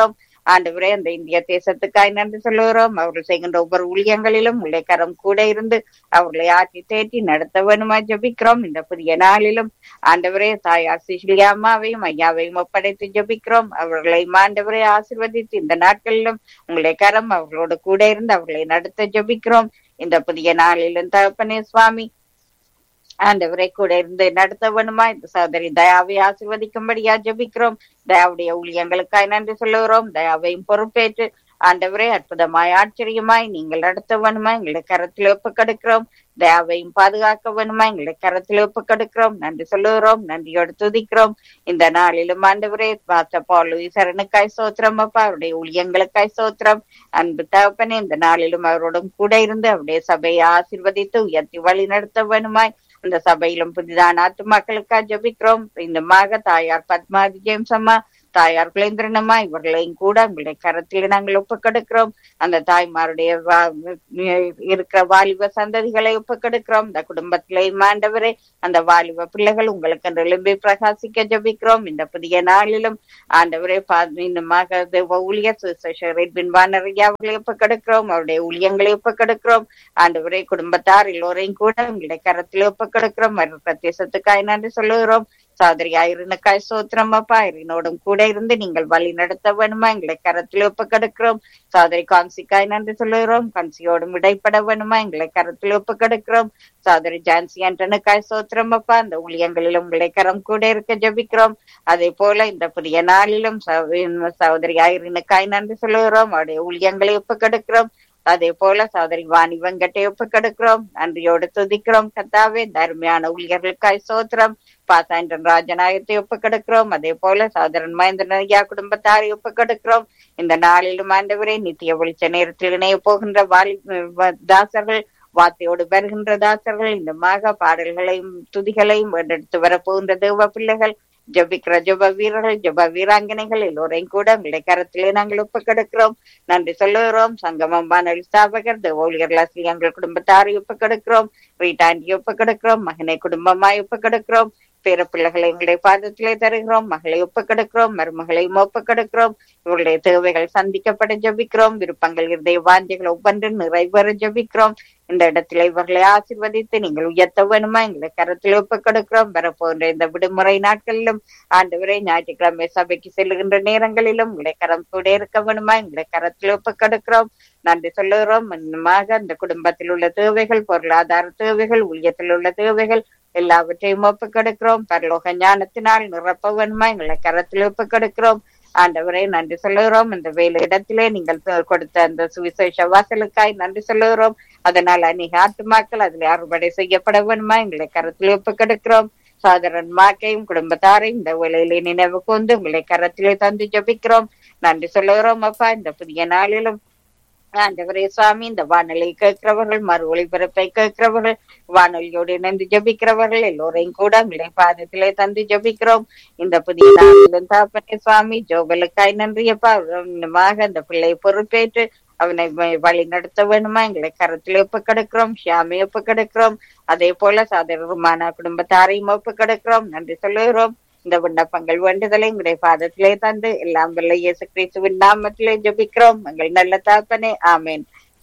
ஆண்டவரே அந்த இந்திய தேசத்துக்காய் நன்றி சொல்லுகிறோம் அவர்கள் செய்கின்ற ஒவ்வொரு ஊழியங்களிலும் உங்களை கரம் கூட இருந்து அவர்களை ஆற்றி தேற்றி நடத்த வேணுமா ஜபிக்கிறோம் இந்த புதிய நாளிலும் ஆண்டவரே தாயார் சிசிலியா அம்மாவையும் ஐயாவையும் ஒப்படைத்து ஜபிக்கிறோம் அவர்களை ஆண்டவரே ஆசிர்வதித்து இந்த நாட்களிலும் உங்களை கரம் அவர்களோடு கூட இருந்து அவர்களை நடத்த ஜபிக்கிறோம் இந்த புதிய நாளிலும் தகப்பனே சுவாமி ஆண்டவரை கூட இருந்து நடத்த வேணுமா இந்த சகோதரி தயாவை ஆசிர்வதிக்கும்படியா ஜபிக்கிறோம் தயாவுடைய ஊழியங்களுக்காய் நன்றி சொல்லுகிறோம் தயாவையும் பொறுப்பேற்று ஆண்டவரே அற்புதமாய் ஆச்சரியமாய் நீங்கள் நடத்த வேணுமா எங்களை கரத்தில் ஒப்பு கெடுக்கிறோம் தயாவையும் பாதுகாக்க வேணுமா எங்களை கரத்தில் ஒப்பு கெடுக்கிறோம் நன்றி சொல்லுகிறோம் நன்றியோடு துதிக்கிறோம் இந்த நாளிலும் ஆண்டவரே பார்த்த பால் சரணுக்காய் சோத்திரம் அப்பா அவருடைய ஊழியங்களுக்காய் சோத்திரம் அன்பு தகப்பனே இந்த நாளிலும் அவரோடும் கூட இருந்து அவருடைய சபையை ஆசிர்வதித்து உயர்த்தி வழி நடத்த வேணுமாய் அந்த சபையிலும் புதிதான ஆத்துமாக்களுக்காக ஜபிக்கிறோம் இந்த மாக தாயார் பத்மா விஜயம் சம்மா தாயார் குலேந்திரனம்மா இவர்களையும் கூட உங்களுடைய கரத்தில் நாங்கள் ஒப்புக்கெடுக்கிறோம் அந்த தாய்மாருடைய இருக்கிற வாலிப சந்ததிகளை ஒப்புக்கெடுக்கிறோம் இந்த குடும்பத்திலேயும் ஆண்டவரே அந்த வாலிப பிள்ளைகள் உங்களுக்கு எழும்பி பிரகாசிக்க ஜபிக்கிறோம் இந்த புதிய நாளிலும் ஆண்டவரே இன்னுமாக ஊழியர் சுசேஷரின் வானரையா அவர்களை ஒப்புக்கெடுக்கிறோம் அவருடைய ஊழியங்களை ஒப்புக்கெடுக்கிறோம் ஆண்டவரே குடும்பத்தார் எல்லோரையும் கூட உங்களுடைய கரத்தில் ஒப்புக்கெடுக்கிறோம் பிரதேசத்துக்காய் நன்றி சொல்லுகிறோம் சோதரி ஐரனுக்காய் சோத்திரம் அப்பா ஐரனோடும் கூட இருந்து நீங்கள் வழி நடத்த வேணுமா எங்களை கரத்தில் ஒப்புக்கெடுக்கிறோம் சோதரி கான்சிக்காய் நன்றி சொல்லுகிறோம் கான்சியோடும் விடைப்பட வேணுமா எங்களை கரத்தில் ஒப்புக்கெடுக்கிறோம் சோதரி ஜான்சி ஆண்டனுக்காய் சோத்திரம் அப்பா அந்த ஊழியங்களிலும் உங்களை கரம் கூட இருக்க ஜபிக்கிறோம் அதே போல இந்த புதிய நாளிலும் சகோதரி ஐரனுக்காய் நன்றி சொல்லுகிறோம் அவருடைய ஊழியங்களை ஒப்புக்கெடுக்கிறோம் அதே போல சோதரி வாணி வெங்கட்டை ஒப்புக்கெடுக்கிறோம் நன்றியோடு துதிக்கிறோம் கத்தாவே தர்மையான ஊழியர்களுக்காய் சோத்திரம் பாசாண்டன் ராஜநாயகத்தை ஒப்புக்கெடுக்கிறோம் அதே போல சோதரன் மகேந்திரன் ஐயா குடும்பத்தாரை ஒப்புக்கெடுக்கிறோம் இந்த நாளிலும் ஆண்டவரே நித்திய வெளிச்ச நேரத்தில் இணைய போகின்ற வாலி தாசர்கள் வார்த்தையோடு வருகின்ற தாசர்கள் இந்த மாக பாடல்களையும் துதிகளையும் எடுத்து வரப்போகின்ற தேவ பிள்ளைகள் ஜபிக்கிற ஜப வீரர்கள் ஜப வீராங்கனைகள் எல்லோரையும் கூட உங்களுடைய கரத்திலே நாங்கள் ஒப்புக்கெடுக்கிறோம் நன்றி சொல்லுகிறோம் சங்கமம் வானொலி ஸ்தாபகர் ஊழியர்கள் எங்கள் குடும்பத்தாரை ஒப்புக்கெடுக்கிறோம் ரீட்டாண்டி ஒப்புக்கெடுக்கிறோம் மகனை குடும்பமாய் ஒப்புக்கெடுக்கிறோம் பேர பிள்ளைகளை எங்களுடைய பாதத்திலே தருகிறோம் மகளை ஒப்புக்கெடுக்கிறோம் மருமகளையும் ஒப்புக்கெடுக்கிறோம் இவருடைய தேவைகள் சந்திக்கப்பட ஜபிக்கிறோம் விருப்பங்கள் இருதய வாஞ்சிகள் ஒவ்வொன்றும் நிறைவேற ஜபிக்கிறோம் இந்த இடத்துல இவர்களை ஆசிர்வதித்து நீங்கள் உயர்த்த வேணுமா எங்களை கரத்தில் ஒப்புக்கெடுக்கிறோம் வரப்போன்ற இந்த விடுமுறை நாட்களிலும் ஆண்டவரை ஞாயிற்றுக்கிழமை சபைக்கு செல்லுகின்ற நேரங்களிலும் உங்களை கரம் கூட இருக்க வேணுமா எங்களை கரத்தில் ஒப்புக்கெடுக்கிறோம் நன்றி சொல்லுகிறோம் இன்னுமாக அந்த குடும்பத்தில் உள்ள தேவைகள் பொருளாதார தேவைகள் ஊழியத்தில் உள்ள தேவைகள் எல்லாவற்றையும் ஒப்புக்கெடுக்கிறோம் பரலோக ஞானத்தினால் நிரப்ப வேணுமா எங்களை கரத்தில் ஒப்புக்கெடுக்கிறோம் ஆண்டவரை நன்றி சொல்லுகிறோம் இந்த வேலை இடத்திலே நீங்கள் கொடுத்த அந்த சுவிசேஷ வாசலுக்காய் நன்றி சொல்லுகிறோம் அதனால் அநேக ஆத்துமாக்கள் அதில் அறுவடை செய்யப்பட வேணுமா எங்களை கரத்தில் ஒப்புக்கெடுக்கிறோம் சோதரன் மாக்கையும் குடும்பத்தாரையும் இந்த வேலையிலே நினைவு கொண்டு உங்களை கரத்திலே தந்து ஜபிக்கிறோம் நன்றி சொல்லுகிறோம் அப்பா இந்த புதிய நாளிலும் ஆண்டவரே சுவாமி இந்த வானொலி கேட்கிறவர்கள் மறு ஒளிபரப்பை கேட்கிறவர்கள் வானொலியோடு இணைந்து ஜபிக்கிறவர்கள் எல்லோரையும் கூட உங்களை பாதத்திலே தந்து ஜபிக்கிறோம் இந்த புதிய நாளிலும் தாப்பனே சுவாமி ஜோபலுக்காய் நன்றியப்பா இன்னுமாக அந்த பிள்ளை பொறுப்பேற்று அவனை வழி நடத்த வேணுமா எங்களை கரத்தில் ஒப்பு கிடக்கிறோம் ஷியாமை ஒப்பு கிடக்கிறோம் அதே போல சாதாரணமான குடும்பத்தாரையும் ஒப்பு கிடக்கிறோம் நன்றி சொல்லுகிறோம் இந்த விண்ணப்பங்கள் வேண்டுதலை உங்களுடைய பாதத்திலே தந்து எல்லாம் வல்ல இயேசு கிறிஸ்துவின் நாமத்திலே ஜபிக்கிறோம் எங்கள் நல்ல தாப்பனே ஆமேன்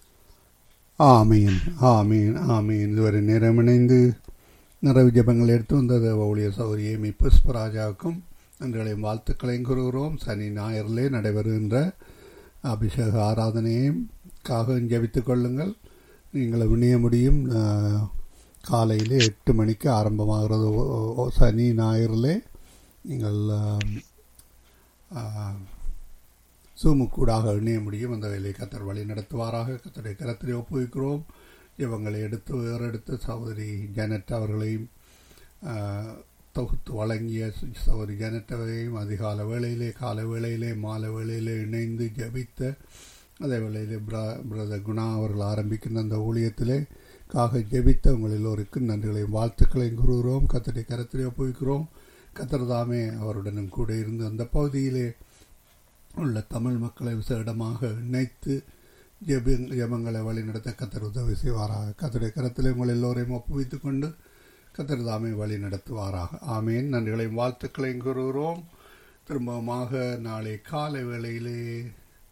ஆமீன் ஆமீன் ஆமீன் இதுவரை நேரம் இணைந்து நிறைவு ஜபங்கள் எடுத்து வந்தது ஊழிய சௌரிய மி புஷ்பராஜாவுக்கும் நன்றிகளையும் வாழ்த்துக்களையும் கூறுகிறோம் சனி ஞாயிறிலே நடைபெறுகின்ற அபிஷேக ஆராதனையும் காக ஜபித்துக் கொள்ளுங்கள் நீங்கள் விணிய முடியும் காலையிலே எட்டு மணிக்கு ஆரம்பமாகிறது சனி ஞாயிறிலே நீங்கள் சூமுக்கூடாக இணைய முடியும் அந்த வேலையை கத்தர் வழி நடத்துவாராக கத்தருடைய கரத்திலே ஒப்புவிக்கிறோம் இவங்களை எடுத்து வேறெடுத்து சகோதரி ஜனட் அவர்களையும் தொகுத்து வழங்கிய சகோதரி ஜனட்டவையும் அதிகால வேளையிலே கால வேளையிலே மாலை வேளையிலே இணைந்து ஜபித்த அதே வேளையிலே பிர பிரதர் குணா அவர்கள் ஆரம்பிக்கின்ற அந்த ஊழியத்திலே காக ஜெபித்த உங்கள் எல்லோருக்கும் நன்றிகளையும் வாழ்த்துக்களையும் கூறுகிறோம் கத்தருடைய கரத்திலே ஒப்புவிக்கிறோம் கத்தர்தாமே அவருடனும் கூட இருந்து அந்த பகுதியிலே உள்ள தமிழ் மக்களை விசேடமாக இணைத்து ஜெபி ஜபங்களை வழிநடத்த கத்தர் உதவி செய்வாராக கத்தருடைய கரத்தில் உங்கள் எல்லோரையும் ஒப்புவித்துக் கொண்டு கத்தர் தாமே வழி நடத்துவாராக ஆமேன் நன்றிகளையும் வாழ்த்துக்களையும் கூறுகிறோம் திரும்பமாக நாளை காலை வேளையிலே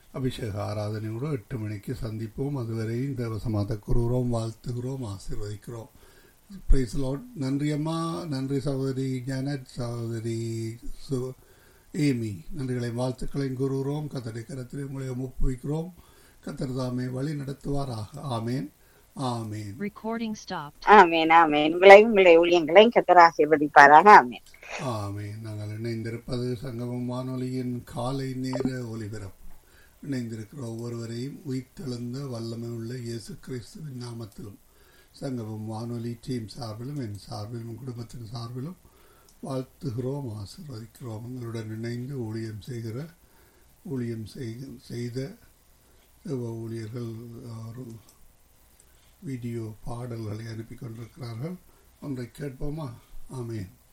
அபிஷேக ஆராதனையோடு எட்டு மணிக்கு சந்திப்போம் அதுவரை தேவசமாத கூறுகிறோம் வாழ்த்துகிறோம் ஆசீர்வதிக்கிறோம் பிரைஸ் லார்ட் நன்றி அம்மா நன்றி சகோதரி ஜானட் சகோதரி சு ஏமி நன்றிகளை வாழ்த்துக்களையும் கூறுகிறோம் கத்தடை கரத்தில் உங்களை ஒப்புவிக்கிறோம் கத்தர் தாமே வழி நடத்துவாராக ஆமேன் ஆமேன் Recording stopped. ஆமேன் ஆமேன் உங்களையும் உங்களுடைய ஊழியங்களையும் கத்தர் ஆசீர்வதிப்பாராக ஆமேன் ஆமேன் நாங்கள் இணைந்திருப்பது சங்கமம் வானொலியின் காலை நேர ஒலிபரப்பு இணைந்திருக்கிற ஒவ்வொருவரையும் உயிர்த்தெழுந்த வல்லமை உள்ள இயேசு கிறிஸ்துவின் நாமத்திலும் சங்கமம் வானொலி டீம் சார்பிலும் என் சார்பிலும் உன் குடும்பத்தின் சார்பிலும் வாழ்த்துகிறோம் ஆசீர்வதிக்கிறோம் உங்களுடன் இணைந்து ஊழியம் செய்கிற ஊழியம் செய்க- செய்த தேவ ஊழியர்கள் ஒரு வீடியோ பாடல்களை அனுப்பி கொண்டிருக்கிறார்கள் ஒன்றை கேட்போமா ஆமேன்